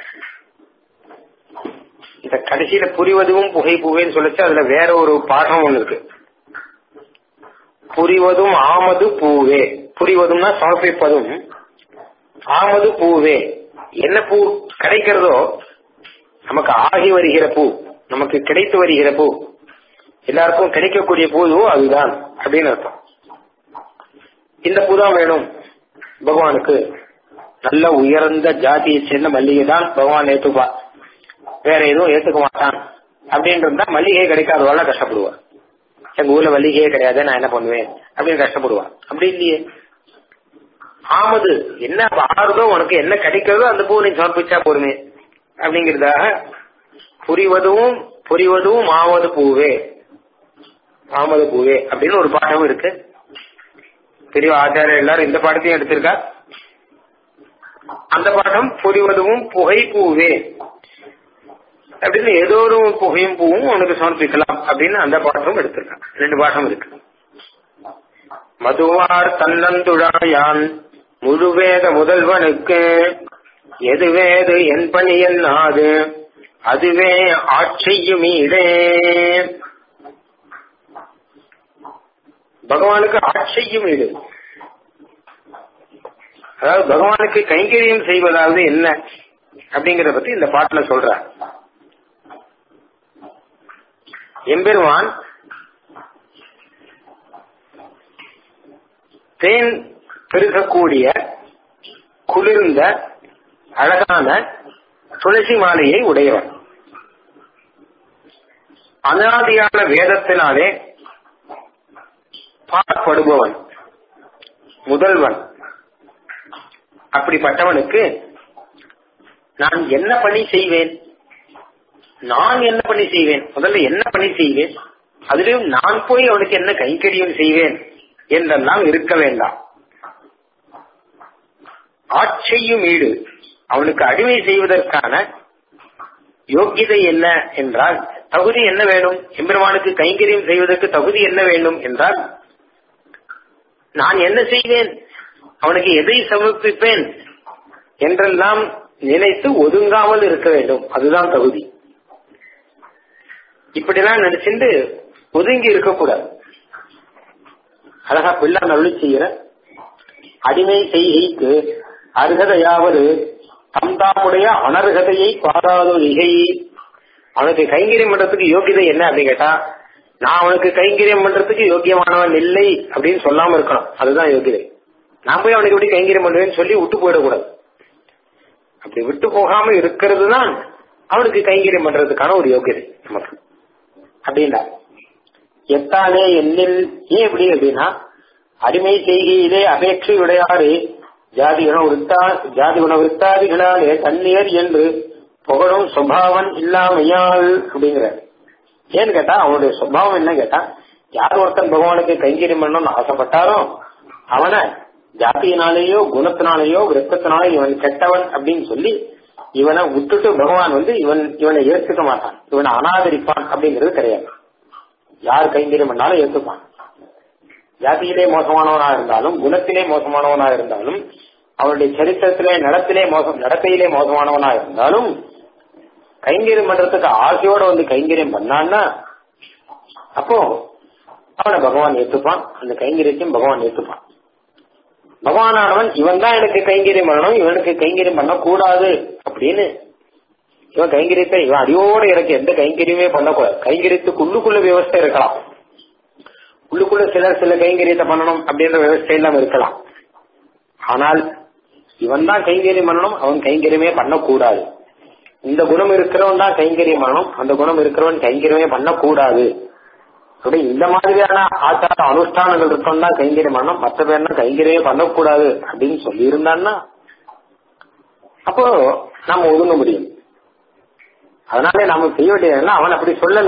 இந்த கடைசியில புரிவதும் புகை பூவேன்னு சொல்லிச்சு அதுல வேற ஒரு பாடம் ஒண்ணு இருக்கு புரிவதும் ஆமது பூவே புரிவதும்னா சமர்ப்பிப்பதும் ஆமது பூவே என்ன பூ கிடைக்கிறதோ நமக்கு ஆகி வருகிற பூ நமக்கு கிடைத்து வருகிற பூ எல்லாருக்கும் கிடைக்கக்கூடிய பூதுவோ அதுதான் அப்படின்னு அர்த்தம் இந்த பூ தான் வேணும் பகவானுக்கு நல்ல உயர்ந்த ஜாதியை சேர்ந்த மல்லிகை தான் பகவான் ஏத்துப்பா வேற எதுவும் ஏத்துக்க மாட்டான் அப்படின்னு இருந்தா மல்லிகை கிடைக்காதவாள் கஷ்டப்படுவார் எங்க ஊர்ல மல்லிகையே கிடையாது நான் என்ன பண்ணுவேன் அப்படின்னு கஷ்டப்படுவான் அப்படி இல்லையே ஆமது என்ன ஆறுதோ உனக்கு என்ன கிடைக்கிறதோ அந்த பூ நீ சமர்ப்பிச்சா போருமே அப்படிங்கிறதாக புரிவதும் புரிவதும் ஆவது பூவே ஆமது பூவே அப்படின்னு ஒரு பாடம் இருக்கு பெரிய ஆச்சாரியர் எல்லாரும் இந்த பாடத்தையும் எடுத்திருக்கா அந்த பாடம் புரிவதும் புகை பூவே அப்படின்னு ஏதோ ஒரு புகையும் பூவும் உனக்கு சமர்ப்பிக்கலாம் அப்படின்னு அந்த பாடமும் எடுத்திருக்கான் ரெண்டு பாடம் இருக்கு மதுவார் தன்னந்துழாயான் முழுவேத முதல்வனுக்கு எதுவேது என் பணி என்னாது அதுவே ஆட்சியுமீடே பகவானுக்கு ஆட்சியும் ஈடு அதாவது பகவானுக்கு கைங்கரியம் செய்வதாவது என்ன அப்படிங்கறத பத்தி இந்த பாட்டுல சொல்ற எம்பெருமான் தேன் பெருகக்கூடிய குளிர்ந்த அழகான துளசி மாலையை உடையவன் அனாதியான வேதத்தினாலே பாடப்படுபவன் முதல்வன் அப்படிப்பட்டவனுக்கு நான் என்ன பணி செய்வேன் நான் என்ன பணி செய்வேன் முதல்ல என்ன பணி செய்வேன் அதிலும் நான் போய் அவனுக்கு என்ன கைங்கரியம் செய்வேன் என்றெல்லாம் இருக்க வேண்டாம் ஆட்சியும் ஈடு அவனுக்கு அடிமை செய்வதற்கான யோக்கியதை என்ன என்றால் தகுதி என்ன வேணும் எம்பெருமானுக்கு கைங்கரியம் செய்வதற்கு தகுதி என்ன வேண்டும் என்றால் நான் என்ன செய்வேன் அவனுக்கு எதை சமர்ப்பிப்பேன் என்றெல்லாம் நினைத்து ஒதுங்காமல் இருக்க வேண்டும் அதுதான் தகுதி இப்படிலாம் நினைச்சுட்டு ஒதுங்கி இருக்கக்கூடாது அழகா பிள்ளை அருளி செய்கிற அடிமை செய்கைக்கு அருகதையாவது தம்தாமுடைய அனர்ஹதையை பாராதொழிகை அவனுக்கு கைங்கரியம் பண்றதுக்கு யோகியதை என்ன அப்படின்னு கேட்டா நான் அவனுக்கு கைங்கரியம் பண்றதுக்கு யோக்கியமானவன் இல்லை அப்படின்னு சொல்லாம இருக்கணும் அதுதான் யோகியதை நான் போய் அவனுக்கு எப்படி கைங்கரியம் பண்ணுவேன்னு சொல்லி விட்டு போயிடக்கூடாது அப்படி விட்டு போகாம இருக்கிறது தான் அவனுக்கு கைங்கரியம் பண்றதுக்கான ஒரு யோகியதை நமக்கு அப்படின்னா எத்தானே என்னில் ஏன் எப்படி அப்படின்னா அடிமை செய்கையிலே அபேட்சையுடையாறு ஜாதி குணவிருத்தா ஜாதி குணவிருத்தாதிகளாலே தண்ணீர் என்று புகழும் சுபாவன் இல்லாமையால் அப்படிங்கிறார் ஏன்னு கேட்டா அவனுடைய சுபாவம் என்ன கேட்டா யார் ஒருத்தன் பகவானுக்கு கைங்கரியம் பண்ணணும்னு ஆசைப்பட்டாரோ அவனை ஜாத்தியினாலேயோ குணத்தினாலேயோ விருத்தத்தினாலே இவன் கெட்டவன் அப்படின்னு சொல்லி இவனை விட்டுட்டு பகவான் வந்து இவன் இவனை ஏற்றுக்க மாட்டான் இவனை அனாதரிப்பான் அப்படிங்கிறது கிடையாது யார் கைங்கரியம் பண்ணாலும் ஏற்றுப்பான் ஜாதியிலே மோசமானவனா இருந்தாலும் குணத்திலே மோசமானவனா இருந்தாலும் அவனுடைய சரித்திரத்திலே நடத்திலே மோசம் நடத்தையிலே மோசமானவனா இருந்தாலும் கைங்கரியம் பண்றதுக்கு ஆசையோட வந்து கைங்கரியம் பண்ணான்னா அப்போ அவனை பகவான் ஏத்துப்பான் அந்த கைங்கரியத்தையும் பகவான் ஏத்துப்பான் பகவானானவன் இவன் தான் எனக்கு கைங்கரியம் பண்ணணும் இவனுக்கு கைங்கரியம் பண்ணக்கூடாது அப்படின்னு இவன் கைங்கரியத்தை இவன் அடியோட எனக்கு எந்த கைங்கரியமே பண்ணக்கூடாது கைங்கரியத்துக்கு உள்ளுக்குள்ள விவசாயம் இருக்கலாம் உள்ளுக்குள்ள சிலர் சில கைங்கரியத்தை பண்ணணும் அப்படின்ற விவசாயம் எல்லாம் இருக்கலாம் ஆனால் இவன் தான் கைங்கரியம் பண்ணணும் அவன் கைங்கரியமே பண்ணக்கூடாது இந்த குணம் இருக்கிறவன் தான் கைங்கரியம் பண்ணணும் அந்த குணம் இருக்கிறவன் கைங்கரியமே பண்ணக்கூடாது அப்படி இந்த மாதிரியான ஆச்சார அனுஷ்டானங்கள் இருக்கவன் தான் கைங்கரியம் பண்ணணும் மற்ற பேர்னா கைங்கரியமே பண்ணக்கூடாது அப்படின்னு சொல்லி இருந்தான்னா அப்போ நாம ஒதுங்க முடியும் அதனால நாம செய்ய வேண்டியது அவன் அப்படி சொல்லல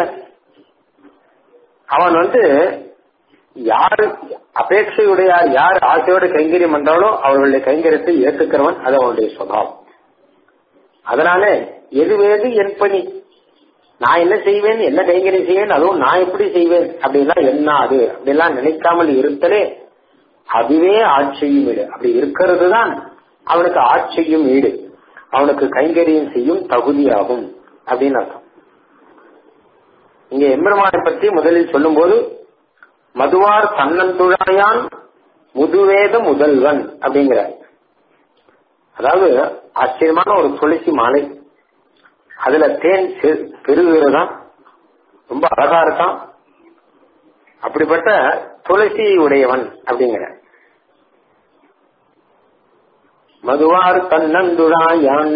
அவன் வந்து யார் அபேட்சையுடைய யார் ஆசையோட கைங்கரியம் பண்றாலோ அவர்களுடைய கைங்கரியத்தை ஏற்றுக்கிறவன் அது அவனுடைய சுபாவம் அதனால எது வேது என் பணி நான் என்ன செய்வேன் என்ன கைங்கரியம் செய்வேன் அதுவும் நான் எப்படி செய்வேன் அப்படிலாம் என்ன அது அப்படிலாம் நினைக்காமல் இருத்தலே அதுவே ஆட்சியும் ஈடு அப்படி இருக்கிறது தான் அவனுக்கு ஆட்சியும் ஈடு அவனுக்கு கைங்கரியம் செய்யும் தகுதியாகும் அப்படின்னு அர்த்தம் இங்க எம்பெருமானை பற்றி முதலில் சொல்லும்போது மதுவார் தன்னந்துழாயான் முதுவேத முதல்வன் அப்படிங்கிற அதாவது ஆச்சரியமான ஒரு துளசி மாலை அதுல தேன் பெருகிறதான் ரொம்ப அழகா இருக்கான் அப்படிப்பட்ட துளசி உடையவன் அப்படிங்கிற மதுவார் தன்னந்துழாயான்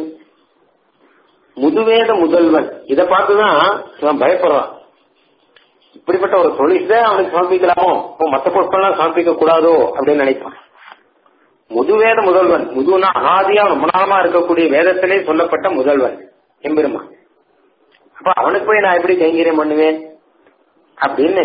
முதுவேத முதல்வன் இதை பார்த்துதான் இவன் பயப்படுறான் இப்படிப்பட்ட ஒரு தொழில் தான் அவனுக்கு சமர்ப்பிக்கலாமோ மற்ற பொருட்கள்லாம் சமர்ப்பிக்க கூடாதோ அப்படின்னு நினைப்பான் முதுவேத முதல்வன் முதுனா அனாதியா ரொம்ப நாளமா இருக்கக்கூடிய வேதத்திலே சொல்லப்பட்ட முதல்வன் எம்பெருமான் அப்ப அவனுக்கு போய் நான் எப்படி கைங்கரியம் பண்ணுவேன் அப்படின்னு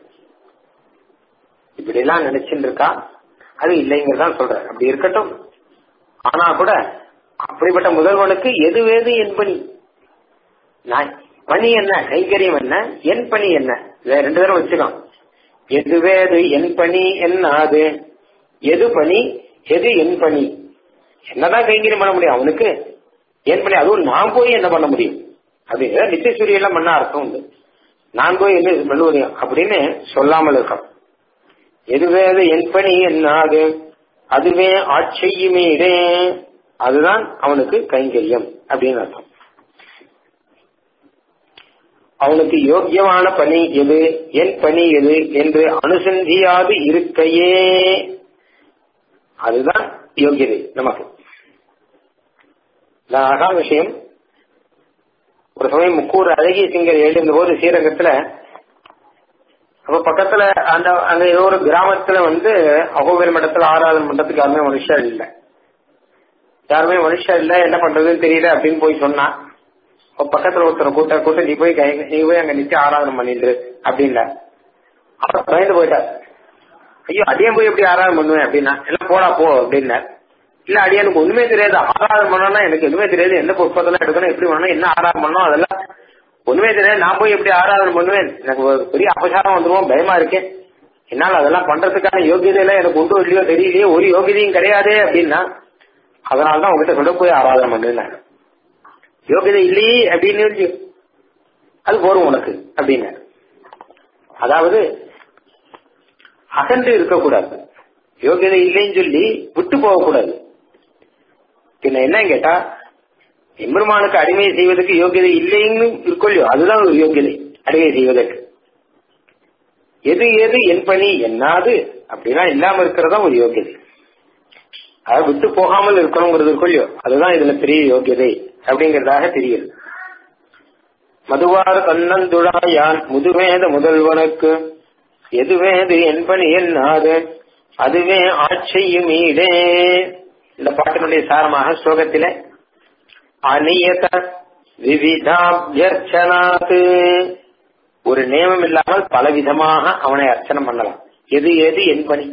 இப்படி எல்லாம் நினைச்சுட்டு இருக்கா அது இல்லைங்கிறதான் சொல்ற அப்படி இருக்கட்டும் ஆனா கூட அப்படிப்பட்ட முதல்வனுக்கு எது வேது என் பணி நான் பணி என்ன கைங்கரியம் என்ன என் பணி என்ன இதை ரெண்டு பேரும் வச்சுக்கலாம் எது வேது என் பணி என்னாது எது பணி எது என் பணி என்னதான் கைங்கரியம் பண்ண முடியும் அவனுக்கு என் பணி அதுவும் நான் போய் என்ன பண்ண முடியும் அப்படிங்கிற நித்தியசூரிய எல்லாம் பண்ண அர்த்தம் உண்டு நான் போய் என்ன பண்ண முடியும் அப்படின்னு சொல்லாமல் இருக்கான் எதுவேது என் பணி என்னாது அதுவே ஆட்சியுமீடே அதுதான் அவனுக்கு கைங்கரியம் அப்படின்னு அர்த்தம் அவனுக்கு யோக்கியமான பணி எது என் பணி எது என்று அனுசந்தியாது இருக்கையே அதுதான் யோகியதை நமக்கு அழகான விஷயம் ஒரு சமயம் முக்கூர் அழகிய சிங்கர் எழுந்த போது ஸ்ரீரங்கத்துல அப்ப பக்கத்துல அந்த அந்த ஏதோ ஒரு கிராமத்துல வந்து அகோபேர் மட்டத்துல ஆறாவது மண்டத்துக்கு யாருமே மனுஷா இல்ல யாருமே மனுஷா இல்ல என்ன பண்றதுன்னு தெரியல அப்படின்னு போய் சொன்னா பக்கத்துல ஒருத்தர் கூட்ட கூட்ட நீ போய் நீ போய் அங்க நிச்சயம் ஆராதனை பண்ணிட்டு அப்படின்ல அவர் பயந்து போயிட்டார் ஐயோ அடியன் போய் எப்படி ஆராதனை பண்ணுவேன் அப்படின்னா எல்லாம் போடா போ அப்படின்னா இல்ல அடியனுக்கு ஒண்ணுமே தெரியாது ஆராதனை பண்ணணும்னா எனக்கு எதுவுமே தெரியாது எந்த புஷ்பத்தெல்லாம் எடுக்கணும் எப்படி பண்ணணும் என்ன ஆராதனை பண்ணணும் அதெல்லாம் ஒண்ணுமே தெரியாது நான் போய் எப்படி ஆராதனை பண்ணுவேன் எனக்கு ஒரு பெரிய அபசாரம் வந்துருவோம் பயமா இருக்கேன் என்னால் அதெல்லாம் பண்றதுக்கான யோகியதை எல்லாம் எனக்கு உண்டோ இல்லையோ தெரியலையோ ஒரு யோகியதையும் கிடையாதே அப்படின்னா அதனாலதான் உங்ககிட்ட சொல்ல போய் ஆராதனை பண்ணுவேன் யோகியதை இல்லையே அப்படின்னு அது போரும் உனக்கு அப்படின்னு அதாவது அகன்று இருக்கக்கூடாது யோகியதை இல்லைன்னு சொல்லி விட்டு போகக்கூடாது பின்ன என்ன கேட்டா எம்பெருமானுக்கு அடிமை செய்வதற்கு யோகியதை இல்லைன்னு இருக்கோ இல்லையோ அதுதான் ஒரு யோகியதை அடிமை செய்வதற்கு எது எது என் பணி என்னாது அப்படின்னா இல்லாம இருக்கிறதா ஒரு யோகியதை அதை விட்டு போகாமல் இருக்கணுங்கிறது இருக்கோ இல்லையோ அதுதான் இதுல பெரிய யோகியதை அப்படிங்கறதாக தெரியுது மதுவார் கண்ணந்துழாயான் முதுவேத முதல்வனுக்கு எதுவேது என்பனி என்னாது அதுவே ஆட்சியுமீடே இந்த பாட்டினுடைய சாரமாக ஸ்லோகத்திலே அநியத விவிதாபியர்ச்சனாத்து ஒரு நியமம் இல்லாமல் பலவிதமாக அவனை அர்ச்சனை பண்ணலாம் எது எது என் பணி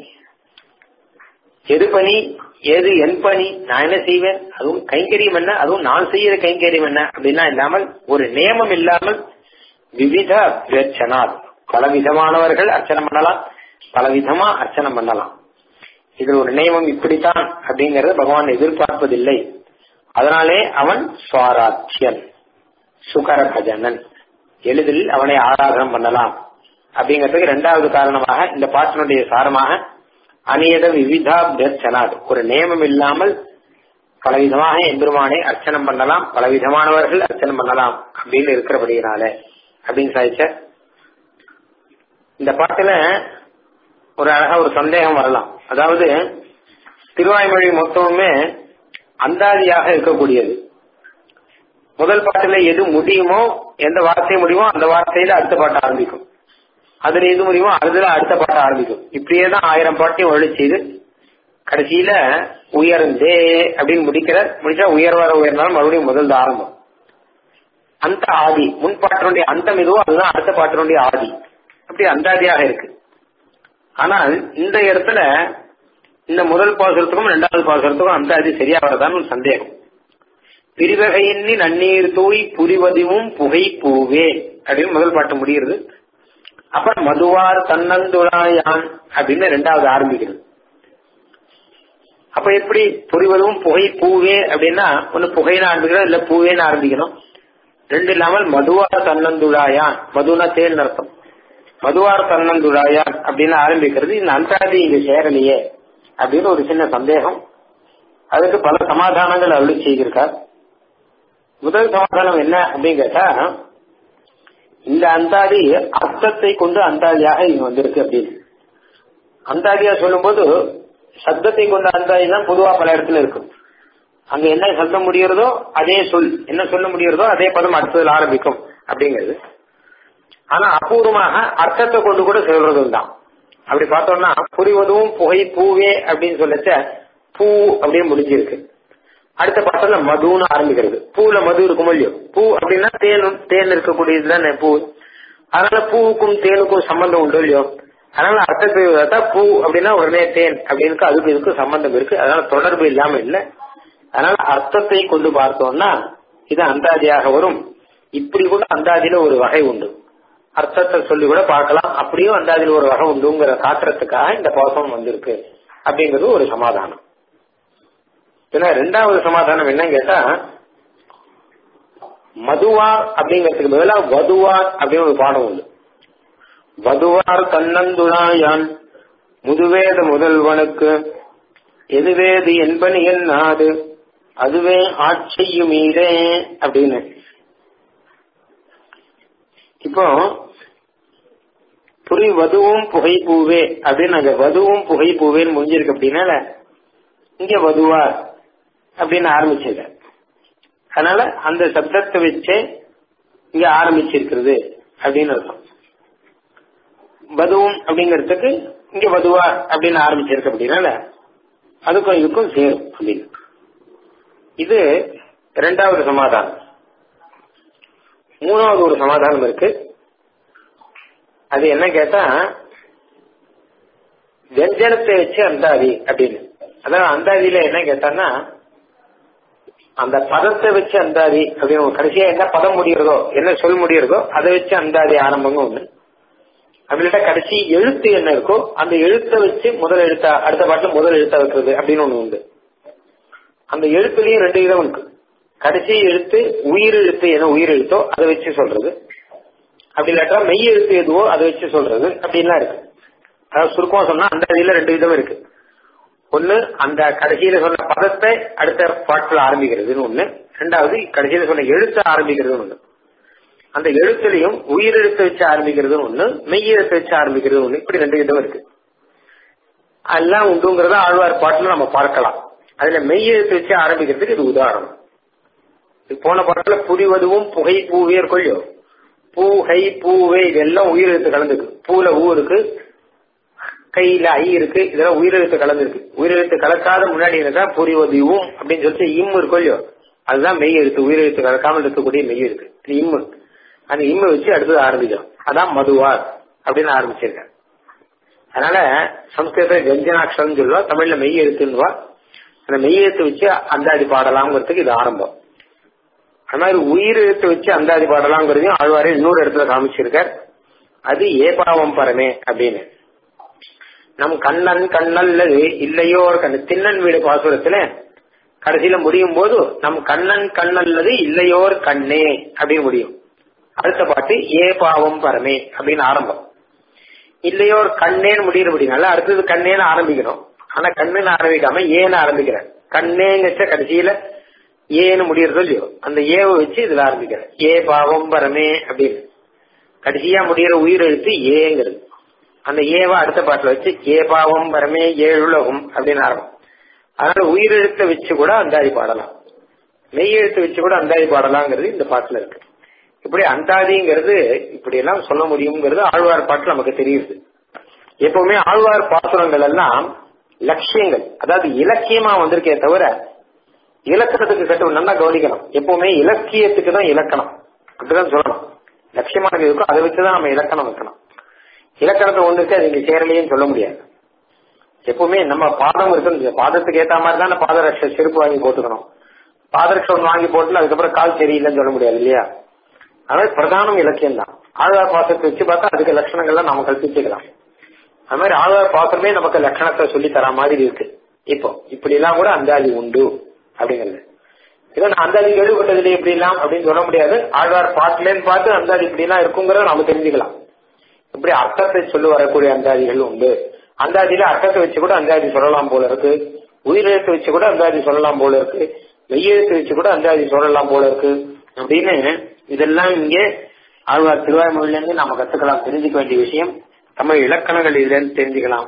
எது பணி எது என் பணி நான் என்ன செய்வேன் அதுவும் கைங்கரியம் என்ன அதுவும் நான் செய்யற கைங்கரியம் என்ன அப்படின்னா இல்லாமல் ஒரு நியமம் இல்லாமல் விவித அபியர்ச்சனாத் பலவிதமானவர்கள் அர்ச்சனை பண்ணலாம் பலவிதமா அர்ச்சனை பண்ணலாம் இது ஒரு நியமம் இப்படித்தான் அப்படிங்கறத பகவான் எதிர்பார்ப்பதில்லை அதனாலே அவன் சுவாராத்தியன் சுகர பஜனன் எளிதில் அவனை ஆராதனம் பண்ணலாம் அப்படிங்கிறதுக்கு இரண்டாவது காரணமாக இந்த பாட்டினுடைய சாரமாக அநேக விவிதாபியர்ச்சனாது ஒரு நியமம் இல்லாமல் பலவிதமாக எம்பெருமானை அர்ச்சனம் பண்ணலாம் பலவிதமானவர்கள் அர்ச்சனை பண்ணலாம் அப்படின்னு இருக்கிறபடியினால அப்படின்னு சாதிச்ச இந்த பாட்டுல ஒரு அழகா ஒரு சந்தேகம் வரலாம் அதாவது திருவாய்மொழி மொத்தமுமே அந்தாதியாக இருக்கக்கூடியது முதல் பாட்டுல எது முடியுமோ எந்த வார்த்தை முடியுமோ அந்த வார்த்தையில அடுத்த பாட்டு ஆரம்பிக்கும் அதுல எது முடியுமோ அதுல அடுத்த பாட்டு ஆரம்பிக்கும் இப்படியே தான் ஆயிரம் பாட்டையும் ஒழி செய்து கடைசியில உயர்ந்தே அப்படின்னு முடிக்கிற முடிச்சா உயர் வர உயர்ந்தாலும் மறுபடியும் முதல் ஆரம்பம் அந்த ஆதி முன் பாட்டினுடைய அந்தம் எதுவோ அதுதான் அடுத்த பாட்டினுடைய ஆதி அப்படி அந்தாதியாக இருக்கு ஆனால் இந்த இடத்துல இந்த முதல் பாசுரத்துக்கும் இரண்டாவது பாசுரத்துக்கும் அந்தாதி சரியா வரதான் ஒரு சந்தேகம் பிரிவகையின்னி நன்னீர் தூய் புரிவதுவும் புகை பூவே அப்படின்னு முதல் பாட்டு முடிகிறது அப்புறம் மதுவார் தன்னந்துழாயான் அப்படின்னு ரெண்டாவது ஆரம்பிக்கிறது அப்ப எப்படி புரிவதும் புகை பூவே அப்படின்னா ஒன்னு புகைன்னு ஆரம்பிக்கணும் இல்ல பூவேன்னு ஆரம்பிக்கணும் ரெண்டு இல்லாமல் மதுவார் தன்னந்துழாயான் மதுனா தேன் அர்த்தம் மதுவார் தன்னந்துழாயான் அப்படின்னு ஆரம்பிக்கிறது இந்த அந்தாதி இங்க சேரலையே அப்படின்னு ஒரு சின்ன சந்தேகம் அதுக்கு பல சமாதானங்கள் அருளி செய்திருக்கார் முதல் சமாதானம் என்ன அப்படின்னு கேட்டா இந்த அந்தாதி அர்த்தத்தை கொண்டு அந்தாதியாக இங்க வந்திருக்கு அப்படின்னு அந்தாதியா சொல்லும்போது சப்தத்தை கொண்ட அந்தாதி தான் பொதுவா பல இடத்துல இருக்கும் அங்க என்ன சொல்ல முடியறதோ அதே சொல் என்ன சொல்ல முடியறதோ அதே பதம் அடுத்ததுல ஆரம்பிக்கும் அப்படிங்கிறது ஆனா அபூர்வமாக அர்த்தத்தை கொண்டு கூட சொல்றதும் தான் அப்படி பார்த்தோம்னா புரிவதும் புகை பூவே அப்படின்னு சொல்லச்ச பூ அப்படின்னு முடிஞ்சிருக்கு அடுத்த பாட்டுல மதுன்னு ஆரம்பிக்கிறது பூல மது இருக்கும் இல்லையோ பூ அப்படின்னா தேன் தேன் இருக்கக்கூடியது தானே பூ அதனால பூவுக்கும் தேனுக்கும் சம்பந்தம் உண்டு இல்லையோ அதனால அர்த்தத்தை பார்த்தா பூ அப்படின்னா உடனே தேன் அப்படின்னு அதுக்கு இதுக்கு சம்பந்தம் இருக்கு அதனால தொடர்பு இல்லாம இல்ல அதனால அர்த்தத்தை கொண்டு பார்த்தோம்னா இது அந்தாதியாக வரும் இப்படி கூட அந்தாதியில ஒரு வகை உண்டு அர்த்தத்தை சொல்லி கூட பார்க்கலாம் அப்படியும் அந்தாதியில ஒரு வகை உண்டுங்கிற காட்டுறதுக்காக இந்த பாசம் வந்திருக்கு அப்படிங்கிறது ஒரு சமாதானம் ஏன்னா ரெண்டாவது சமாதானம் என்னன்னு கேட்டா மதுவார் அப்படிங்கிறதுக்கு பதிலா வதுவார் அப்படின்னு ஒரு பாடம் உண்டு வதுவார் தன்னந்துழாயான் முதுவேத முதல்வனுக்கு எதுவேது என்பனி என் நாடு அதுவே ஆட்சியுமீதே அப்படின்னு இப்போ புரி வதுவும் புகை பூவே அப்படின்னு அங்க வதுவும் புகை பூவேன்னு முடிஞ்சிருக்கு அப்படின்னால இங்க வதுவார் அப்படின்னு ஆரம்பிச்சிருக்க அதனால அந்த சப்தத்தை வச்சே இங்க ஆரம்பிச்சிருக்கிறது அப்படின்னு அர்த்தம் வதுவும் அப்படிங்கிறதுக்கு இங்க வதுவா அப்படின்னு ஆரம்பிச்சிருக்கு அப்படின்னால அதுக்கும் இதுக்கும் சேரும் அப்படின்னு இது இரண்டாவது சமாதானம் மூணாவது ஒரு சமாதானம் இருக்கு அது என்ன கேட்டா வெஞ்சனத்தை வச்சு அந்தாதி அப்படின்னு அதாவது அந்தாதியில என்ன கேட்டான்னா அந்த பதத்தை வச்சு அந்தாதி அப்படின்னு கடைசியா என்ன பதம் முடியறதோ என்ன சொல் முடியறதோ அதை வச்சு அந்தாதி ஆரம்பங்க ஒண்ணு அப்படின்ட்டா கடைசி எழுத்து என்ன இருக்கோ அந்த எழுத்தை வச்சு முதல் எழுத்தா அடுத்த பாட்டுல முதல் எழுத்தா வைக்கிறது அப்படின்னு ஒண்ணு உண்டு அந்த எழுத்துலயும் ரெண்டு விதம் இருக்கு கடைசி எழுத்து உயிர் எழுத்து என்ன உயிர் எழுத்தோ அதை வச்சு சொல்றது அப்படி இல்லாட்டா மெய் எழுத்து எதுவோ அதை வச்சு சொல்றது அப்படின்லாம் இருக்கு அதாவது சுருக்கமா சொன்னா அந்த இதுல ரெண்டு விதம் இருக்கு ஒண்ணு அந்த கடைசியில சொன்ன பதத்தை அடுத்த பாட்டுல ஆரம்பிக்கிறதுன்னு ஒண்ணு ரெண்டாவது கடைசியில சொன்ன எழுத்தை ஆரம்பிக்கிறதுன்னு ஒண்ணு அந்த எழுத்துலையும் உயிர் எழுத்து வச்சு ஆரம்பிக்கிறது ஒண்ணு மெய் எழுத்து வச்சு ஆரம்பிக்கிறது ஒண்ணு இப்படி ரெண்டு விதம் இருக்கு எல்லாம் உண்டுங்கிறத ஆழ்வார் பாட்டுல நம்ம பார்க்கலாம் அதுல மெய் எழுத்து வச்சு ஆரம்பிக்கிறதுக்கு இது உதாரணம் போன பாட்டுல புரிவதுவும் புகை பூவே கொள்ளியோ பூகை பூவே இதெல்லாம் உயிரெழுத்து கலந்துருக்கு பூல ஊ இருக்கு கையில ஐ இருக்கு இதெல்லாம் உயிரெழுத்து கலந்துருக்கு உயிரெழுத்து கலக்காத முன்னாடி இருந்தா புரிவதுவும் அப்படின்னு சொல்லிட்டு இம்மு இருக்கும் இல்லையோ அதுதான் மெய் எழுத்து உயிரெழுத்து கலக்காமல் இருக்கக்கூடிய மெய் இருக்கு இது இம்மு அந்த இம்மை வச்சு அடுத்தது ஆரம்பிக்கும் அதான் மதுவார் அப்படின்னு ஆரம்பிச்சிருக்கேன் அதனால சம்ஸ்கிருத வெஞ்சனாட்சரம் சொல்லுவா தமிழ்ல மெய் எழுத்துன்னுவா அந்த மெய் எழுத்து வச்சு அந்தாதி பாடலாம்ங்கிறதுக்கு இது ஆரம்பம் அது மாதிரி உயிர் எழுத்து வச்சு அந்தாதி பாடலாம்ங்கிறதையும் ஆழ்வாரே இன்னொரு இடத்துல காமிச்சிருக்கார் அது ஏபாவம் பரமே அப்படின்னு நம் கண்ணன் கண்ணல்லது இல்லையோ கண்ணு திண்ணன் வீடு பாசுரத்துல கடைசியில முடியும் போது நம் கண்ணன் கண்ணல்லது இல்லையோர் கண்ணே அப்படின்னு முடியும் அடுத்த பாட்டு ஏ பாவம் பரமே அப்படின்னு ஆரம்பம் இல்லையோர் கண்ணேன்னு முடியிறபடினால அடுத்தது கண்ணேன்னு ஆரம்பிக்கணும் ஆனா கண்ணுன்னு ஆரம்பிக்காம ஏன்னு ஆரம்பிக்கிறேன் கண்ணேங்கச்ச கடைசியில ஏன்னு முடியறதோ இல்லையோ அந்த ஏவை வச்சு இதுல ஆரம்பிக்கிறேன் ஏ பாவம் பரமே அப்படின்னு கடைசியா முடிகிற உயிர் எழுத்து ஏங்கிறது அந்த ஏவா அடுத்த பாட்டுல வச்சு ஏ பாவம் பரமே ஏழுலகும் அப்படின்னு ஆரம்பம் அதனால உயிரெழுத்தை வச்சு கூட அந்தாதி பாடலாம் மெய் எழுத்து வச்சு கூட அந்தாதி பாடலாங்கிறது இந்த பாட்டுல இருக்கு இப்படி அந்தாதிங்கிறது இப்படி எல்லாம் சொல்ல முடியுங்கிறது ஆழ்வார் பாட்டு நமக்கு தெரியுது எப்பவுமே ஆழ்வார் பாசுரங்கள் எல்லாம் லட்சியங்கள் அதாவது இலக்கியமா வந்திருக்கே தவிர இலக்கணத்துக்கு கட்டு நல்லா கவனிக்கணும் எப்பவுமே இலக்கியத்துக்கு தான் இலக்கணம் அப்படிதான் சொல்லணும் லட்சியமானது இருக்கும் அதை வச்சுதான் நம்ம இலக்கணம் வைக்கணும் இலக்கணத்தை ஒன்றுக்கு அது இங்க சேரலையும் சொல்ல முடியாது எப்பவுமே நம்ம பாதம் இருக்கு பாதத்துக்கு ஏத்த மாதிரி தான் பாதரட்ச செருப்பு வாங்கி போட்டுக்கணும் பாதரட்ச ஒன்று வாங்கி போட்டு அதுக்கப்புறம் கால் சரியில்லைன்னு சொல்ல முடியாது இல்லையா அதனால பிரதானம் இலக்கியம் தான் ஆழ்வார் பாசத்தை வச்சு பார்த்தா அதுக்கு லட்சணங்கள்லாம் நம்ம கல்பிச்சுக்கலாம் அது மாதிரி ஆழ்வார் பாசமே நமக்கு லட்சணத்தை சொல்லி தர மாதிரி இருக்கு இப்போ இப்படி எல்லாம் கூட அந்தாதி உண்டு அப்படிங்கிறது இதை நான் அந்தாதி கேள்விப்பட்டதுல இப்படி எல்லாம் அப்படின்னு சொல்ல முடியாது ஆழ்வார் பாட்டுலேன்னு பார்த்து அந்தாதி இப்படி எல்லாம் இருக்குங்கிறத நம்ம தெரிஞ்சுக்கலாம் இப்படி அர்த்தத்தை சொல்லி வரக்கூடிய அந்தாதிகள் உண்டு அந்தாதியில அர்த்தத்தை வச்சு கூட அந்தாதி சொல்லலாம் போல இருக்கு உயிரெழுத்து வச்சு கூட அந்தாதி சொல்லலாம் போல இருக்கு மெய்யெழுத்து வச்சு கூட அந்தாதி சொல்லலாம் போல இருக்கு அப்படின்னு இதெல்லாம் இங்கே ஆழ்வார் திருவாய்மொழியில இருந்து நாம கத்துக்கலாம் தெரிஞ்சுக்க வேண்டிய விஷயம் தமிழ் இலக்கணங்கள் இதுல இருந்து தெரிஞ்சுக்கலாம்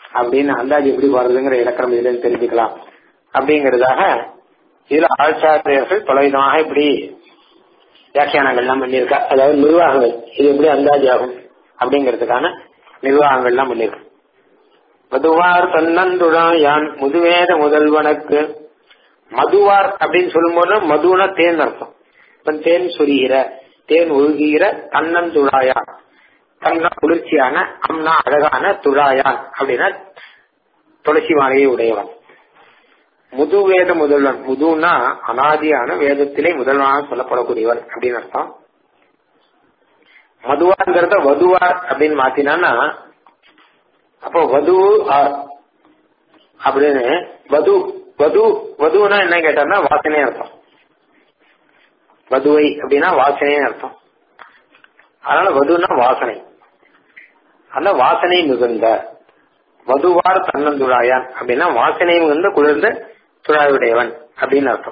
அப்படின்னு அந்தாதி எப்படி பாடுறதுங்கிற இலக்கணம் இதுல இருந்து தெரிஞ்சுக்கலாம் அப்படிங்கறதாக இதுல ஆச்சாரியர்கள் பலவிதமாக இப்படி வியாக்கியானங்கள்லாம் பண்ணியிருக்கா அதாவது நிர்வாகங்கள் இது எப்படி அந்தாதி ஆகும் அப்படிங்கிறதுக்கான நிர்வாகங்கள்லாம் பண்ணியிருக்கு மதுவார் தன்னந்துழாயான் முதுவேத முதல்வனுக்கு மதுவார் அப்படின்னு சொல்லும்போது மதுனா தேன் அர்த்தம் இப்ப தேன் சொரிகிற தேன் ஒழுகுகிற தன்னந்துழாயான் தன்ன குளிர்ச்சியான அம்னா அழகான துழாயான் அப்படின்னா துளசி மாலையை உடையவன் முது வேத முதல்வன் முதுன்னா அனாதியான வேதத்திலே முதல்வனாக சொல்லப்படக்கூடியவன் அப்படின்னு அர்த்தம் மதுவாங்கிறத வதுவார் அப்படின்னு மாத்தினான்னா அப்போ வது ஆர் அப்படின்னு வது வது வதுனா என்ன கேட்டார்னா வாசனை அர்த்தம் வதுவை அப்படின்னா வாசனைன்னு அர்த்தம் அதனால வதுனா வாசனை அந்த வாசனை மிகுந்த வதுவார் தன்னந்துழாயான் அப்படின்னா வாசனை மிகுந்த குளிர்ந்த துழாயுடையவன் அப்படின்னு அர்த்தம்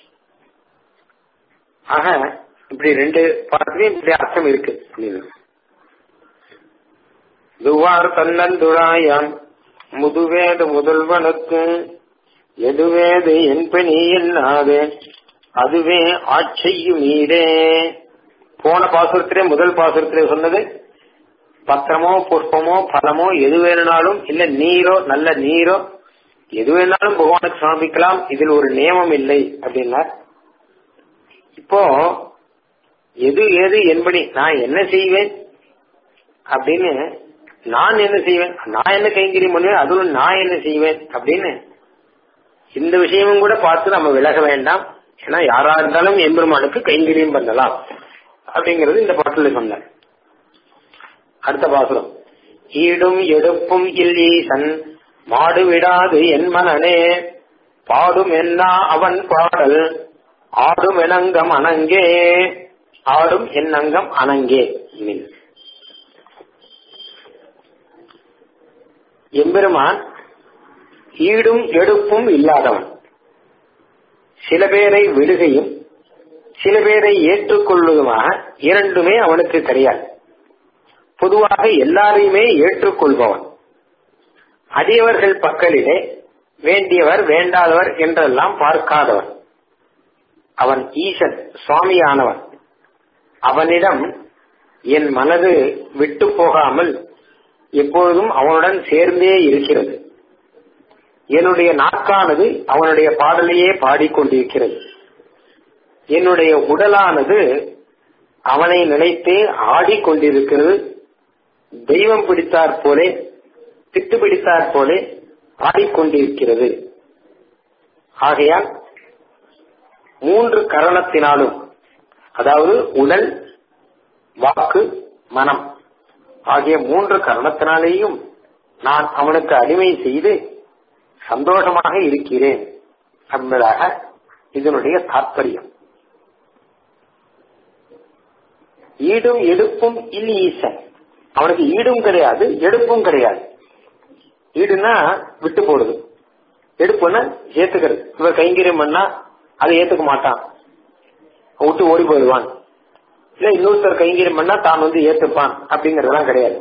ஆக இப்படி ரெண்டு பாடத்திலையும் இப்படி அர்த்தம் இருக்கு அப்படின்னு துவார் தன்னந்துழாயான் முதுவேத முதல்வனுக்கு எதுவேது என்பனி என்னாது அதுவே ஆட்சையும் நீரே போன பாசுரத்திலே முதல் பாசுரத்திலே சொன்னது பத்திரமோ புஷ்பமோ பழமோ எது வேணுனாலும் இல்ல நீரோ நல்ல நீரோ எது வேணாலும் பகவானுக்கு சமர்ப்பிக்கலாம் இதில் ஒரு நியமம் இல்லை அப்படின்னார் இப்போ எது ஏது என்படி நான் என்ன செய்வேன் அப்படின்னு நான் என்ன செய்வேன் நான் என்ன கைங்கரியம் பண்ணுவேன் அதுவும் நான் என்ன செய்வேன் அப்படின்னு இந்த விஷயமும் கூட பார்த்து நம்ம விலக வேண்டாம் ஏன்னா யாரா இருந்தாலும் எம்பெருமானுக்கு கைங்கரியம் பண்ணலாம் அப்படிங்கிறது இந்த பாட்டுல சொன்னார் அடுத்த பாசுரம் ஈடும் எடுப்பும் இல்லீசன் மாடு விடாது என் மனனே பாடும் என்னா அவன் பாடல் ஆடும் எனங்கம் அணங்கே ஆடும் என் அங்கம் அணங்கே எம்பெருமான் ஈடும் எடுப்பும் இல்லாதவன் சில பேரை விடுகையும் சில பேரை ஏற்றுக்கொள்வதுமாக இரண்டுமே அவனுக்கு கிடையாது பொதுவாக எல்லாரையுமே ஏற்றுக்கொள்பவன் அடியவர்கள் பக்கலிலே வேண்டியவர் வேண்டாதவர் என்றெல்லாம் பார்க்காதவன் அவன் ஈசன் சுவாமியானவன் அவனிடம் என் மனது விட்டு போகாமல் எப்பொழுதும் அவனுடன் சேர்ந்தே இருக்கிறது என்னுடைய நாக்கானது அவனுடைய பாடலையே பாடிக்கொண்டிருக்கிறது என்னுடைய உடலானது அவனை நினைத்தே ஆடிக்கொண்டிருக்கிறது தெய்வம் பிடித்தாற் போலே திட்டு பிடித்தாற் போலே ஆடிக்கொண்டிருக்கிறது ஆகையால் மூன்று கரணத்தினாலும் அதாவது உடல் வாக்கு மனம் ஆகிய மூன்று கரணத்தினாலேயும் நான் அவனுக்கு அடிமை செய்து சந்தோஷமாக இருக்கிறேன் என்பதாக இதனுடைய தாற்பயம் ஈடும் எடுப்பும் இல் ஈசன் அவனுக்கு ஈடும் கிடையாது எடுப்பும் கிடையாது ஈடுனா விட்டு போடுது எடுப்புன்னா ஏத்துக்கிறது இவர் கைங்கரியம் பண்ணா அதை ஏத்துக்க மாட்டான் விட்டு ஓடி போயிடுவான் இல்ல இன்னொருத்தர் கைங்கரியம் பண்ணா தான் வந்து ஏத்துப்பான் அப்படிங்கறதெல்லாம் கிடையாது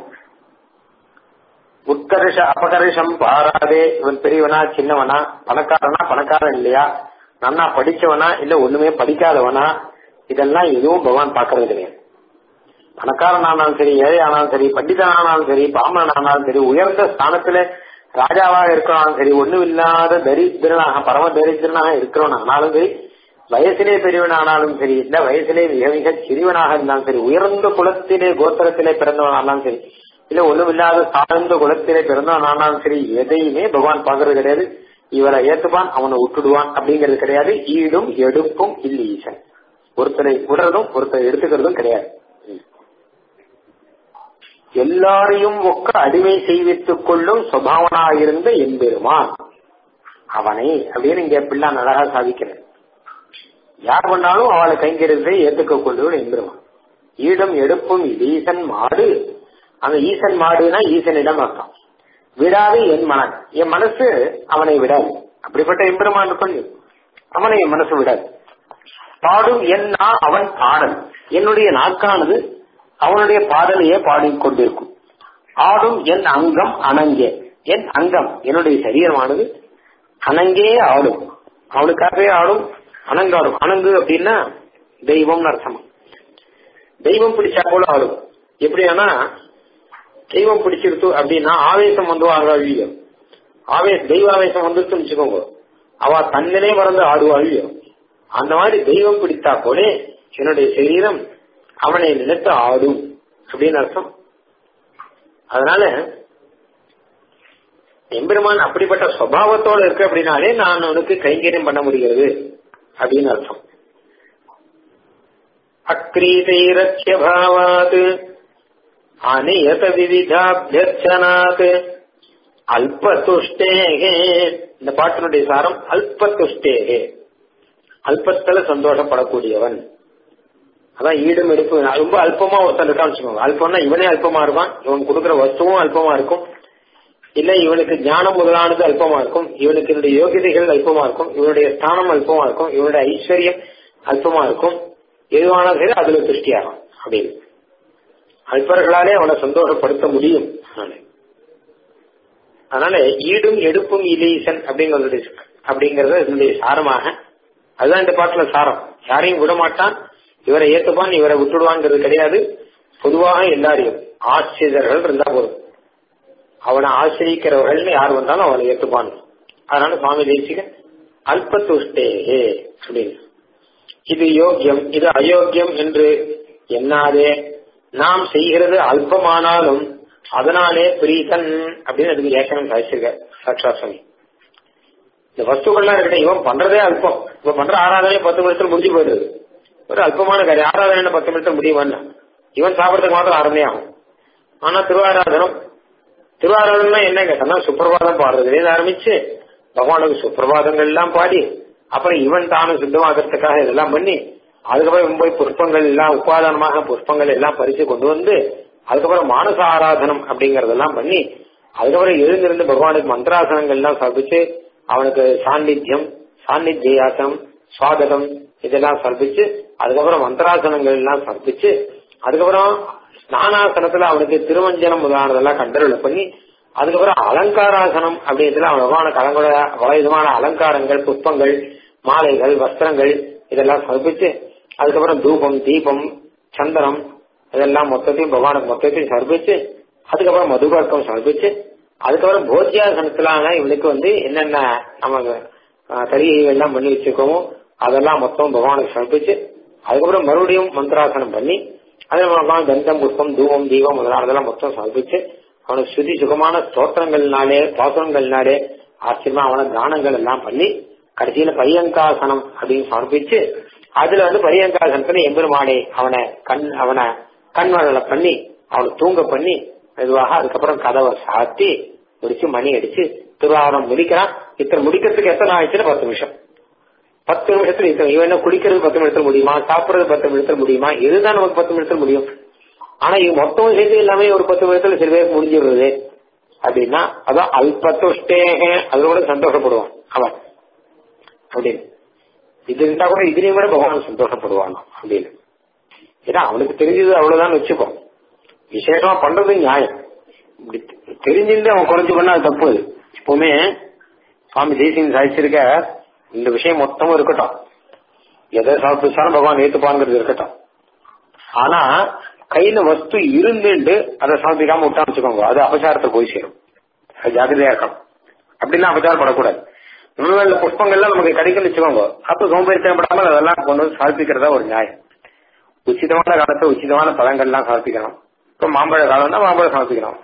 உட்கர்ஷ அபகர்ஷம் பாராதே இவன் பெரியவனா சின்னவனா பணக்காரனா பணக்காரன் இல்லையா நன்னா படிச்சவனா இல்ல ஒண்ணுமே படிக்காதவனா இதெல்லாம் எதுவும் பகவான் பாக்குறது கிடையாது பணக்காரன் ஆனாலும் சரி ஏழை ஆனாலும் சரி பண்டிதன் ஆனாலும் சரி பாமரன் ஆனாலும் சரி உயர்ந்த ஸ்தானத்துல ராஜாவாக இருக்கிறாலும் சரி ஒண்ணும் இல்லாத தரித்திரனாக பரம தரித்திரனாக இருக்கிறவன் ஆனாலும் சரி வயசிலே பெரியவன் ஆனாலும் சரி இல்ல வயசிலே மிக மிக சிறியவனாக இருந்தாலும் சரி உயர்ந்த குலத்திலே கோத்திரத்திலே பிறந்தவன் ஆனாலும் சரி இல்ல ஒண்ணும் இல்லாத தாழ்ந்த குலத்திலே பிறந்தவன் ஆனாலும் சரி எதையுமே பகவான் பாக்குறது கிடையாது இவரை ஏத்துப்பான் அவனை விட்டுடுவான் அப்படிங்கிறது கிடையாது ஈடும் எடுப்பும் இல்ல ஈசன் ஒருத்தரை விடுறதும் ஒருத்தரை எடுத்துக்கிறதும் கிடையாது எல்லாரையும் ஒக்க அடிமை செய்வித்துக் கொள்ளும் சுபாவனாயிருந்த எம்பெருமான் அவனை அப்படின்னு இங்க பிள்ளான் அழகா சாதிக்கிறேன் யார் பண்ணாலும் அவளை கைங்கிறதை ஏத்துக்க கொள்ளும் எம்பெருமான் ஈடம் எடுப்பும் இது ஈசன் மாடு அந்த ஈசன் மாடுனா ஈசனிடம் அர்த்தம் விடாது என் மனன் என் மனசு அவனை விடாது அப்படிப்பட்ட எம்பெருமான் கொண்டு அவனை என் மனசு விடாது பாடும் என் நா அவன் பாடல் என்னுடைய நாக்கானது அவனுடைய பாடலையே பாடிக்கொண்டிருக்கும் ஆடும் என் அங்கம் அணங்கே என் அங்கம் என்னுடைய சரீரமானது அனங்கே ஆடும் அவனுக்காகவே ஆடும் அனங்காடும் அணங்கு அப்படின்னா தெய்வம்னு அர்த்தம் தெய்வம் பிடிச்சா போல ஆடும் எப்படியானா தெய்வம் பிடிச்சிருத்து அப்படின்னா ஆவேசம் வந்து ஆழ்வாழியோ ஆவேச தெய்வ ஆவேசம் வந்துருச்சுன்னு வச்சுக்கோங்க அவ தன்னனே மறந்து ஆடுவாழியோ அந்த மாதிரி தெய்வம் பிடித்தா போல என்னுடைய சரீரம் அவனை நினைத்து ஆடும் அப்படின்னு அர்த்தம் அதனால எம்பெருமான் அப்படிப்பட்ட சுவாவத்தோட இருக்கு அப்படின்னாலே நான் அவனுக்கு கைங்கரியம் பண்ண முடிகிறது அப்படின்னு அர்த்தம் அக்ரீதைரட்சிய பாவாத் அநியத விவிதாபியர்ச்சனாத் அல்பதுஷ்டேகே இந்த பாட்டினுடைய சாரம் அல்பதுஷ்டேகே அல்பத்துல சந்தோஷப்படக்கூடியவன் அதான் ஈடும் எடுப்பு ரொம்ப அல்பமா ஒருத்தன் இருக்கான்னு வச்சுக்கோங்க அல்பம்னா இவனே அல்பமா இருப்பான் இவன் கொடுக்குற வஸ்துவும் அல்பமா இருக்கும் இல்ல இவனுக்கு ஞானம் முதலானது அல்பமா இருக்கும் இவனுக்கு என்னுடைய யோகிதைகள் அல்பமா இருக்கும் இவனுடைய ஸ்தானம் அல்பமா இருக்கும் இவனுடைய ஐஸ்வர்யம் அல்பமா இருக்கும் எதுவானாலும் சரி அதுல திருஷ்டியாகும் அப்படின்னு அல்பர்களாலே அவனை சந்தோஷப்படுத்த முடியும் அதனால ஈடும் எடுப்பும் இலீசன் அப்படிங்கறது அப்படிங்கறது இதனுடைய சாரமாக அதுதான் இந்த பாட்டுல சாரம் யாரையும் விட மாட்டான் இவரை ஏத்துப்பான் இவரை விட்டுடுவான்ங்கிறது கிடையாது பொதுவாக எல்லாரையும் ஆசிரியர்கள் இருந்தா போதும் அவனை ஆசிரியிக்கிறவர்கள் யார் வந்தாலும் அவனை ஏத்துப்பான் அதனால சுவாமி தேசிகன் அல்பத்துஷ்டேகே அப்படின்னு இது யோக்கியம் இது அயோக்கியம் என்று எண்ணாதே நாம் செய்கிறது அல்பமானாலும் அதனாலே பிரீதன் அப்படின்னு அதுக்கு வியாக்கியானம் சாதிச்சிருக்க சாட்சா சுவாமி இந்த வஸ்துக்கள்லாம் இருக்கட்டும் இவன் பண்றதே அல்பம் இவன் பண்ற ஆராதனை பத்து நிமிஷத்துல முடிஞ்சு போயிடுது ஒரு அல்பமான காரியம் ஆராதனை பத்து நிமிஷத்துல முடியுமான்னா இவன் சாப்பிடறதுக்கு மாத்திரம் ஆரம்பி ஆகும் ஆனா திருவாராதனம் திருவாராதனா என்ன கேட்டா சுப்பிரபாதம் பாடுறதுலேருந்து ஆரம்பிச்சு பகவானுக்கு சுப்பிரபாதங்கள் எல்லாம் பாடி அப்புறம் இவன் தானும் சுத்தமாகறதுக்காக இதெல்லாம் பண்ணி அதுக்கப்புறம் போய் புஷ்பங்கள் எல்லாம் உபாதானமாக புஷ்பங்கள் எல்லாம் பறிச்சு கொண்டு வந்து அதுக்கப்புறம் மானச ஆராதனம் அப்படிங்கறதெல்லாம் பண்ணி அதுக்கப்புறம் எழுந்திருந்து பகவானுக்கு மந்திராசனங்கள் எல்லாம் சமைச்சு அவனுக்கு சாநித்தியம் சாநித்தியாசனம் சுவாகதம் இதெல்லாம் சமர்ப்பிச்சு அதுக்கப்புறம் மந்திராசனங்கள் எல்லாம் சமர்ப்பிச்சு அதுக்கப்புறம் ஸ்நானாசனத்துல அவனுக்கு திருமஞ்சனம் முதலானதெல்லாம் கண்டருளை பண்ணி அதுக்கப்புறம் அலங்காராசனம் அப்படின்றதுல அவன் பகவானுக்கு அலங்கோட பல விதமான அலங்காரங்கள் புஷ்பங்கள் மாலைகள் வஸ்திரங்கள் இதெல்லாம் சமர்ப்பிச்சு அதுக்கப்புறம் தூபம் தீபம் சந்தனம் இதெல்லாம் மொத்தத்தையும் பகவானுக்கு மொத்தத்தையும் சமர்ப்பிச்சு அதுக்கப்புறம் மதுபர்க்கம் சமர்ப்பிச்சு அதுக்கப்புறம் போத்தியாசனத்துல இவனுக்கு வந்து என்னென்ன நம்ம கரிகை எல்லாம் பண்ணி வச்சிருக்கோமோ அதெல்லாம் மொத்தம் பகவானுக்கு சமர்ப்பிச்சு அதுக்கப்புறம் மறுபடியும் மந்திராசனம் பண்ணி அதே மாதிரி கந்தம் புஷ்பம் தூபம் தீபம் முதலானதெல்லாம் மொத்தம் சமர்ப்பிச்சு அவனுக்கு சுதி சுகமான ஸ்தோத்திரங்கள்னாலே பாசுரங்கள்னாலே ஆச்சரியமா அவனுக்கு தானங்கள் எல்லாம் பண்ணி கடைசியில பரியங்காசனம் அப்படின்னு சமர்ப்பிச்சு அதுல வந்து பரியங்காசனத்துல எம்பெருமானே அவனை கண் அவனை கண்வரலை பண்ணி அவனை தூங்க பண்ணி மெதுவாக அதுக்கப்புறம் கதவை சாத்தி முடிச்சு மணி அடிச்சு திருவாரூரம் முடிக்கிறான் இத்தனை முடிக்கிறதுக்கு எத்தனை ஆயிடுச்சுன்னா பத்து நிமிஷம் பத்து நிமிஷத்துல இத்தனை இவன் என்ன குடிக்கிறது பத்து நிமிஷத்துல முடியுமா சாப்பிடுறது பத்து நிமிஷத்துல முடியுமா இதுதான் நமக்கு பத்து நிமிஷத்துல முடியும் ஆனா இது மொத்தம் சேர்த்து எல்லாமே ஒரு பத்து நிமிஷத்துல சில பேருக்கு முடிஞ்சிடுறது அப்படின்னா அதான் அல்பத்துஷ்டேக அதோட சந்தோஷப்படுவான் அவன் அப்படின்னு இது இருந்தா கூட இதுலயும் கூட பகவான் சந்தோஷப்படுவான் அப்படின்னு ஏன்னா அவனுக்கு தெரிஞ்சது அவ்வளவுதான் வச்சுப்போம் விசேஷமா பண்றது நியாயம் இப்படி தெரிஞ்சிருந்து அவன் குறைஞ்சு பண்ணா அது தப்பு அது எப்பவுமே சுவாமி தேசியம் சாதிச்சிருக்க இந்த விஷயம் மொத்தமும் இருக்கட்டும் எதை சாப்பிட்டாலும் பகவான் ஏத்துப்பாங்கிறது இருக்கட்டும் ஆனா கையில வஸ்து இருந்துட்டு அதை சமர்ப்பிக்காம விட்டா வச்சுக்கோங்க அது அபச்சாரத்தை போய் சேரும் அது ஜாக்கிரதையா இருக்கணும் அப்படின்னா அபச்சாரம் படக்கூடாது நூல்களில் புஷ்பங்கள்லாம் நமக்கு கிடைக்கும்னு வச்சுக்கோங்க அப்ப சோம்பேறித்தனப்படாமல் அதெல்லாம் கொண்டு வந்து சமர்ப்பிக்கிறதா ஒரு நியாயம் உச்சிதமான காலத்தை உச்சிதமான பழங்கள்லாம் சமர்ப்பிக்கணும் இப்ப மாம்பழ காலம்னா மாம்பழம் சமர்ப்பிக்கணும்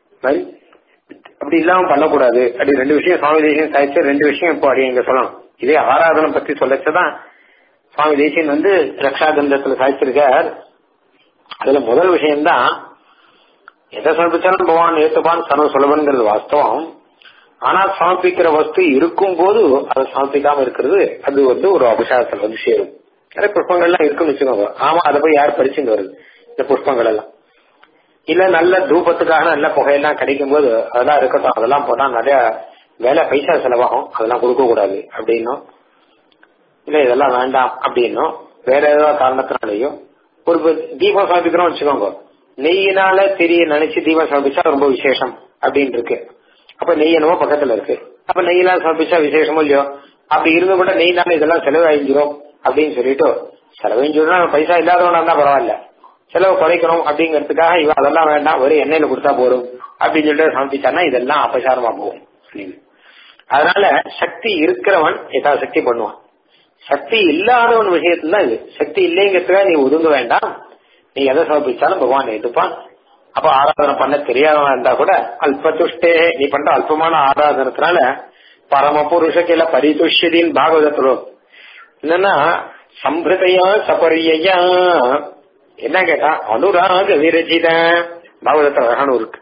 அப்படி இல்லாம பண்ணக்கூடாது அப்படி ரெண்டு விஷயம் சுவாமி தேசியம் சாதிச்சு ரெண்டு விஷயம் இப்போ அப்படி இங்க சொல்லணும் இதே ஆராதனம் பத்தி சொல்லச்சதான் சுவாமி தேசியன் வந்து ரக்ஷாகந்தத்துல சாதிச்சிருக்கார் அதுல முதல் விஷயம்தான் எதை சமர்ப்பிச்சாலும் பகவான் ஏத்துப்பான் சனம் சுலபங்கிறது வாஸ்தவம் ஆனா சமர்ப்பிக்கிற வஸ்து இருக்கும் போது அதை சமர்ப்பிக்காம இருக்கிறது அது வந்து ஒரு அபிஷேகத்தில் வந்து சேரும் நிறைய புஷ்பங்கள்லாம் இருக்குன்னு வச்சுக்கோங்க ஆமா அதை போய் யார் பறிச்சுட்டு வருது இந்த புஷ்பங்கள் எல்லாம் இல்ல நல்ல தூபத்துக்காக நல்ல புகையெல்லாம் கிடைக்கும் போது அதெல்லாம் இருக்கட்டும் அதெல்லாம் போட்டா நிறைய வேலை பைசா செலவாகும் அதெல்லாம் கொடுக்க கூடாது அப்படின்னும் இல்ல இதெல்லாம் வேண்டாம் அப்படின்னும் வேற ஏதோ காரணத்தினாலையும் ஒரு தீபம் சமர்ப்பிக்கிறோம் வச்சுக்கோங்க நெய்யினால தெரிய நினைச்சு தீபம் சமர்ப்பிச்சா ரொம்ப விசேஷம் அப்படின்னு இருக்கு அப்ப நெய் என்னமோ பக்கத்துல இருக்கு அப்ப நெய்யெல்லாம் சமர்ப்பிச்சா விசேஷமோ இல்லையோ அப்படி இருந்து கூட நெய் தானே இதெல்லாம் செலவழிஞ்சிரும் அப்படின்னு சொல்லிட்டு செலவழிஞ்சிருந்தா பைசா இல்லாதவனா இருந்தா பரவாயில்ல செலவு குறைக்கணும் அப்படிங்கிறதுக்காக இவன் அதெல்லாம் வேண்டாம் ஒரு எண்ணெயில கொடுத்தா போதும் அப்படின்னு சொல்லிட்டு சமர்ப்பிச்சானா இதெல்லாம் அபசாரமா போகும் அப்படின்னு. அதனால சக்தி இருக்கிறவன் ஏதாவது சக்தி பண்ணுவான் சக்தி இல்லாதவன் விஷயத்துல தான் இது சக்தி இல்லைங்கிறதுக்காக நீ ஒதுங்க வேண்டாம் நீ எதை சமர்ப்பிச்சாலும் பகவான் எடுப்பான் அப்ப ஆராதனை பண்ண தெரியாதவன் இருந்தா கூட அல்பதுஷ்டே நீ பண்ற அல்பமான ஆராதனத்தினால பரம புருஷ கில பரிதுஷ்யதின் பாகவதத்துல என்னன்னா சம்பிரதையா சபரியா என்ன கேட்டா அனுராக விரச்சித பாகவதத்துல அழகான இருக்கு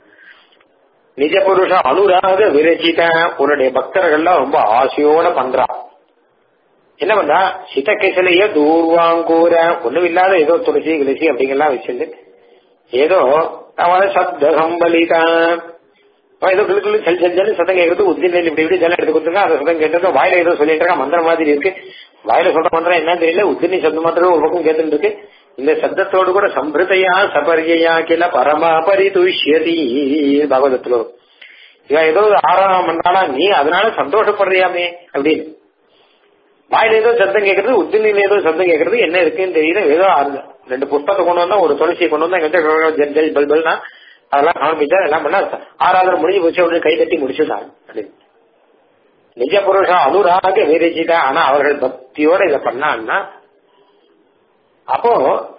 நிஜ புருஷ அனுராக விரச்சித உன்னுடைய பக்தர்கள்லாம் ரொம்ப ஆசையோட பண்றா என்ன பண்றா சிதக்கிசலைய தூர்வாங்கூர ஒண்ணும் இல்லாத ஏதோ துளசி கிளசி அப்படிங்கெல்லாம் வச்சிருந்து ஏதோ அவளை சப்த சம்பலிதா அவன் ஏதோ கிளு கிளு செல் செல் செல் சத்தம் கேட்கறது உத்திரில் இப்படி இப்படி ஜலம் எடுத்து கொடுத்துருங்க அந்த சத்தம் கேட்டது வாயில ஏதோ சொல்லிட்டு இருக்கா மந்திரம் மாதிரி இருக்கு வாயில சொல்ற மந்திரம் என்னன்னு தெரியல உத்திரி சப்த மாத்திரம் ஒரு பக்கம் கேட்டுட்டு இருக்கு இந்த சப்தத்தோடு கூட சம்பிரதையா சபரியா கில பரமா பரிதுஷ்யதி பகவதத்துல இவன் ஏதோ ஆராதனம் பண்ணானா நீ அதனால சந்தோஷப்படுறியாமே அப்படின்னு வாயில ஏதோ சத்தம் கேட்கறது உத்திரில ஏதோ சத்தம் கேட்கறது என்ன இருக்குன்னு தெரியல ஏதோ ஆறுது ரெண்டு புஷ்பத்தை கொண்டு வந்தா ஒரு துளசியை கொண்டு வந்தா எங்க ஜெல் ஜெல் பல் பல்னா அதெல்லாம் காமிச்சா எல்லாம் பண்ணா ஆராதனை முடிஞ்சு போச்சு உடனே கை தட்டி முடிச்சுட்டாங்க அப்படின்னு நிஜ புருஷா அனுராக விரச்சிட்டா ஆனா அவர்கள் பக்தியோட இதை பண்ணான்னா அப்போ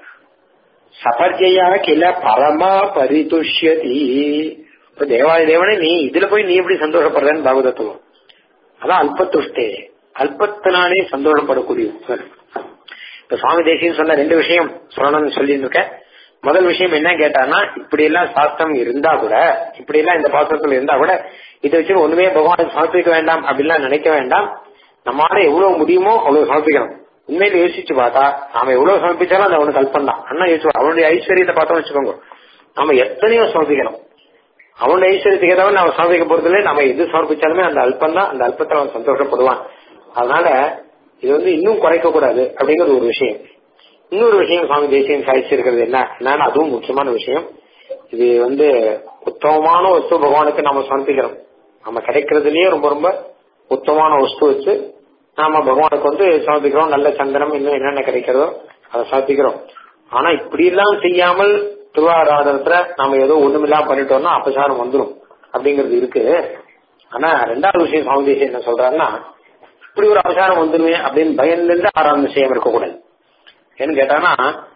சபர்ஜையா கில பரமா பரிதுஷ்யதி இப்ப தேவாதி தேவனே நீ இதுல போய் நீ எப்படி சந்தோஷப்படுறன்னு பாகவதத்துவம் அதான் அல்பத்துஷ்டே அல்பத்தினாலே சந்தோஷப்படக்கூடிய இப்ப சுவாமி தேசியம் சொன்ன ரெண்டு விஷயம் சொல்லணும்னு சொல்லிட்டு இருக்கேன் முதல் விஷயம் என்ன கேட்டான்னா இப்படி எல்லாம் சாஸ்திரம் இருந்தா கூட இப்படி எல்லாம் இந்த பாசத்துல இருந்தா கூட இதை வச்சு ஒண்ணுமே பகவானுக்கு சமர்ப்பிக்க வேண்டாம் அப்படிலாம் நினைக்க வேண்டாம் நம்மளால எவ்வளவு முடியுமோ அவ்வளவு சமர்ப்பிக்கணும் உண்மையில யோசிச்சு பார்த்தா நாம எவ்வளவு சமர்ப்பிச்சாலும் அது அவனுக்கு கல்பம் தான் அண்ணா யோசிச்சு அவனுடைய ஐஸ்வர்யத்தை பார்த்தோம் வச்சுக்கோங்க நாம எத்தனையோ சமர்ப்பிக்கணும் அவனுடைய ஐஸ்வர்யத்துக்கு ஏதாவது நம்ம சமர்ப்பிக்க போறதுல நம்ம எது சமர்ப்பிச்சாலுமே அந்த அல்பம் தான் அந்த அல்பத்தில் அவன் சந்தோஷப்படுவான் அதனால இது வந்து இன்னும் குறைக்க கூடாது அப்படிங்கிறது ஒரு விஷயம் இன்னொரு விஷயம் சுவாமி தேசியம் சாதிச்சிருக்கிறது என்ன என்னன்னு அதுவும் முக்கியமான விஷயம் இது வந்து உத்தமமான வஸ்து பகவானுக்கு நாம சமர்ப்பிக்கிறோம் நம்ம கிடைக்கிறதுலயே ரொம்ப ரொம்ப உத்தமமான வஸ்து வச்சு நாம பகவானுக்கு வந்து சமர்ப்பிக்கிறோம் நல்ல சந்தனம் இன்னும் என்னென்ன கிடைக்கிறதோ அதை சமர்ப்பிக்கிறோம் ஆனா இப்படி எல்லாம் செய்யாமல் திருவாராதனத்துல நாம ஏதோ ஒண்ணுமில்லாம பண்ணிட்டோம்னா அபசாரம் வந்துடும் அப்படிங்கிறது இருக்கு ஆனா ரெண்டாவது விஷயம் சுவாமி தேசியம் என்ன சொல்றாருன்னா இப்படி ஒரு அபசாரம் வந்துருமே அப்படின்னு பயந்துட்டு ஆராதனை செய்யாம இருக்கக்கூடாது ஏன்னு கேட்டானா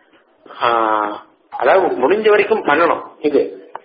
அதாவது முடிஞ்ச வரைக்கும் பண்ணணும் இது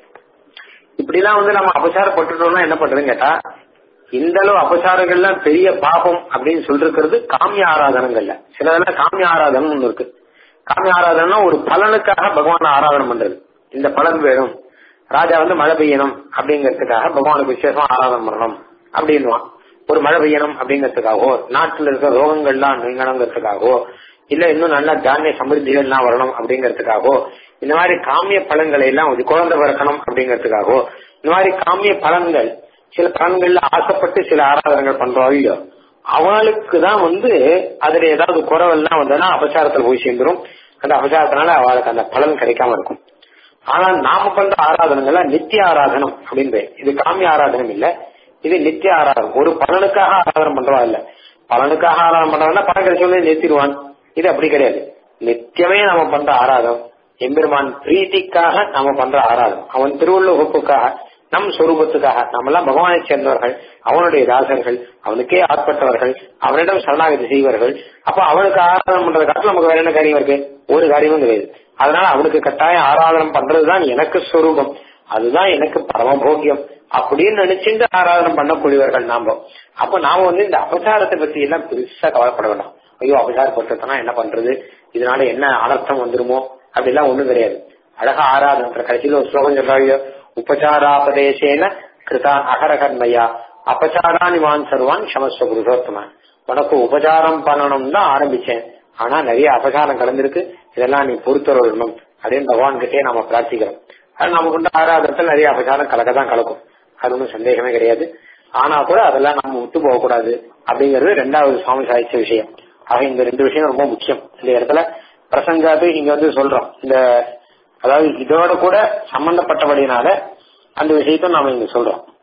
இப்படிலாம் வந்து நம்ம அபசாரப்பட்டுட்டோம்னா என்ன பண்றதுன்னு கேட்டா இந்த அளவு அபசாரங்கள்லாம் பெரிய பாபம் அப்படின்னு சொல்லிருக்கிறது காமிய ஆராதனங்கள்ல சிலதெல்லாம் காமிய ஆராதனம் ஒண்ணு இருக்கு காமிய ஆராதனா ஒரு பலனுக்காக பகவான் ஆராதனை பண்றது இந்த பலன் வேணும் ராஜா வந்து மழை பெய்யணும் அப்படிங்கறதுக்காக பகவானுக்கு விசேஷமா ஆராதனை பண்ணணும் அப்படின்வான் ஒரு மழை பெய்யணும் அப்படிங்கறதுக்காகவோ நாட்டுல இருக்கிற ரோகங்கள்லாம் நீங்கணுங்கிறதுக்காகவோ இல்ல இன்னும் நல்ல தானிய சமிருத்திகள்லாம் வரணும் அப்படிங்கறதுக்காகவோ இந்த மாதிரி காமிய பலன்களை எல்லாம் ஒரு குழந்தை பிறக்கணும் அப்படிங்கறதுக்காகவோ இந்த மாதிரி காமிய பலன்கள் சில பலன்கள்ல ஆசைப்பட்டு சில ஆராதனைகள் பண்றோம் இல்லையோ அவளுக்கு தான் வந்து அதுல ஏதாவது குறவெல்லாம் வந்ததுன்னா அபசாரத்துல போய் சேர்ந்துரும் அந்த அபசாரத்தினால அவளுக்கு அந்த பலன் கிடைக்காம இருக்கும் ஆனா நாம பண்ற ஆராதனைகள்லாம் நித்திய ஆராதனம் அப்படின்னு இது காமிய ஆராதனம் இல்ல இது நித்திய ஆராதனம் ஒரு பலனுக்காக ஆராதனை பண்றவா இல்ல பலனுக்காக ஆராதனை பண்றவன்னா பலன் கிடைச்சோடனே நிறுத்திடுவான் இது அப்படி கிடையாது நித்தியமே நாம பண்ற ஆராதனம் எம்பெருமான் பிரீத்திக்காக நாம பண்ற ஆராதனம் அவன் திருவள்ள வகுப்புக்காக நம் சொரூபத்துக்காக நம்மெல்லாம் பகவானை சேர்ந்தவர்கள் அவனுடைய தாசர்கள் அவனுக்கே ஆட்பட்டவர்கள் அவனிடம் சரணாகதி செய்வார்கள் அப்ப அவனுக்கு ஆராதனை பண்றது காட்டில் நமக்கு வேற என்ன காரியம் இருக்கு ஒரு காரியமும் கிடையாது அதனால அவனுக்கு கட்டாயம் ஆராதனம் பண்றதுதான் எனக்கு ஸ்வரூபம் அதுதான் எனக்கு பரமபோக்கியம் அப்படின்னு நினைச்சுட்டு ஆராதனை பண்ணக்கூடியவர்கள் நாம அப்ப நாம வந்து இந்த அபசாரத்தை பத்தி எல்லாம் பெருசா கவலைப்பட வேண்டாம் ஐயோ அபசாரப்பட்டுனா என்ன பண்றது இதனால என்ன அனர்த்தம் வந்துருமோ அப்படிலாம் ஒண்ணும் கிடையாது அழகா ஆராதனை கடைசியில ஒரு ஸ்லோகம் சொல்றாங்க உபச்சாராபதேசேன கிருதான் அகரகர்மையா அபச்சாரானிவான் சர்வான் சமஸ்வ புருஷோத்தமன் உனக்கு உபச்சாரம் பண்ணணும் தான் ஆரம்பிச்சேன் ஆனா நிறைய அபசாரம் கலந்திருக்கு இதெல்லாம் நீ பொறுத்தரணும் அப்படின்னு பகவான் கிட்டே நாம பிரார்த்திக்கிறோம் அது நமக்கு உண்டு ஆராதனத்தில் நிறைய அபசாரம் கலக்க தான் கலக்கும் அது ஒன்றும் சந்தேகமே கிடையாது ஆனா கூட அதெல்லாம் நம்ம விட்டு போக கூடாது அப்படிங்கிறது ரெண்டாவது சுவாமி சாதிச்ச விஷயம் ஆக இந்த ரெண்டு விஷயம் ரொம்ப முக்கியம் இந்த இடத்துல பிரசங்காது இங்க வந்து சொல்றோம் இந்த அதாவது இதோட கூட சம்பந்தப்பட்டபடினால அந்த விஷயத்த நாம இங்க சொல்றோம்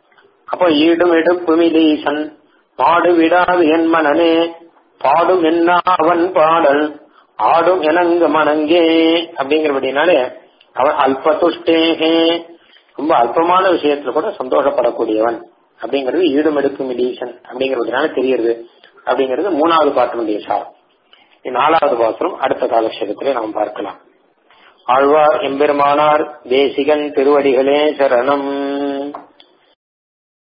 அப்போ ஈடும் எடுப்புமிலீசன் பாடு விடாது என் மனனே பாடும் என்ன அவன் பாடல் ஆடும் எனங்கு மனங்கே அப்படிங்கிறபடினாலே அவன் அல்ப துஷ்டேகே ரொம்ப அல்பமான விஷயத்துல கூட சந்தோஷப்படக்கூடியவன் அப்படிங்கிறது ஈடும் எடுக்கும் இலீசன் அப்படிங்கிறதுனால தெரியுது அப்படிங்கிறது மூணாவது பாட்டினுடைய சாரம் நாலாவது பாத்திரம் அடுத்த காலக்ஷேபத்திலே நாம் பார்க்கலாம் ஆழ்வார் எம்பெருமானார் தேசிகன் திருவடிகளே சரணம்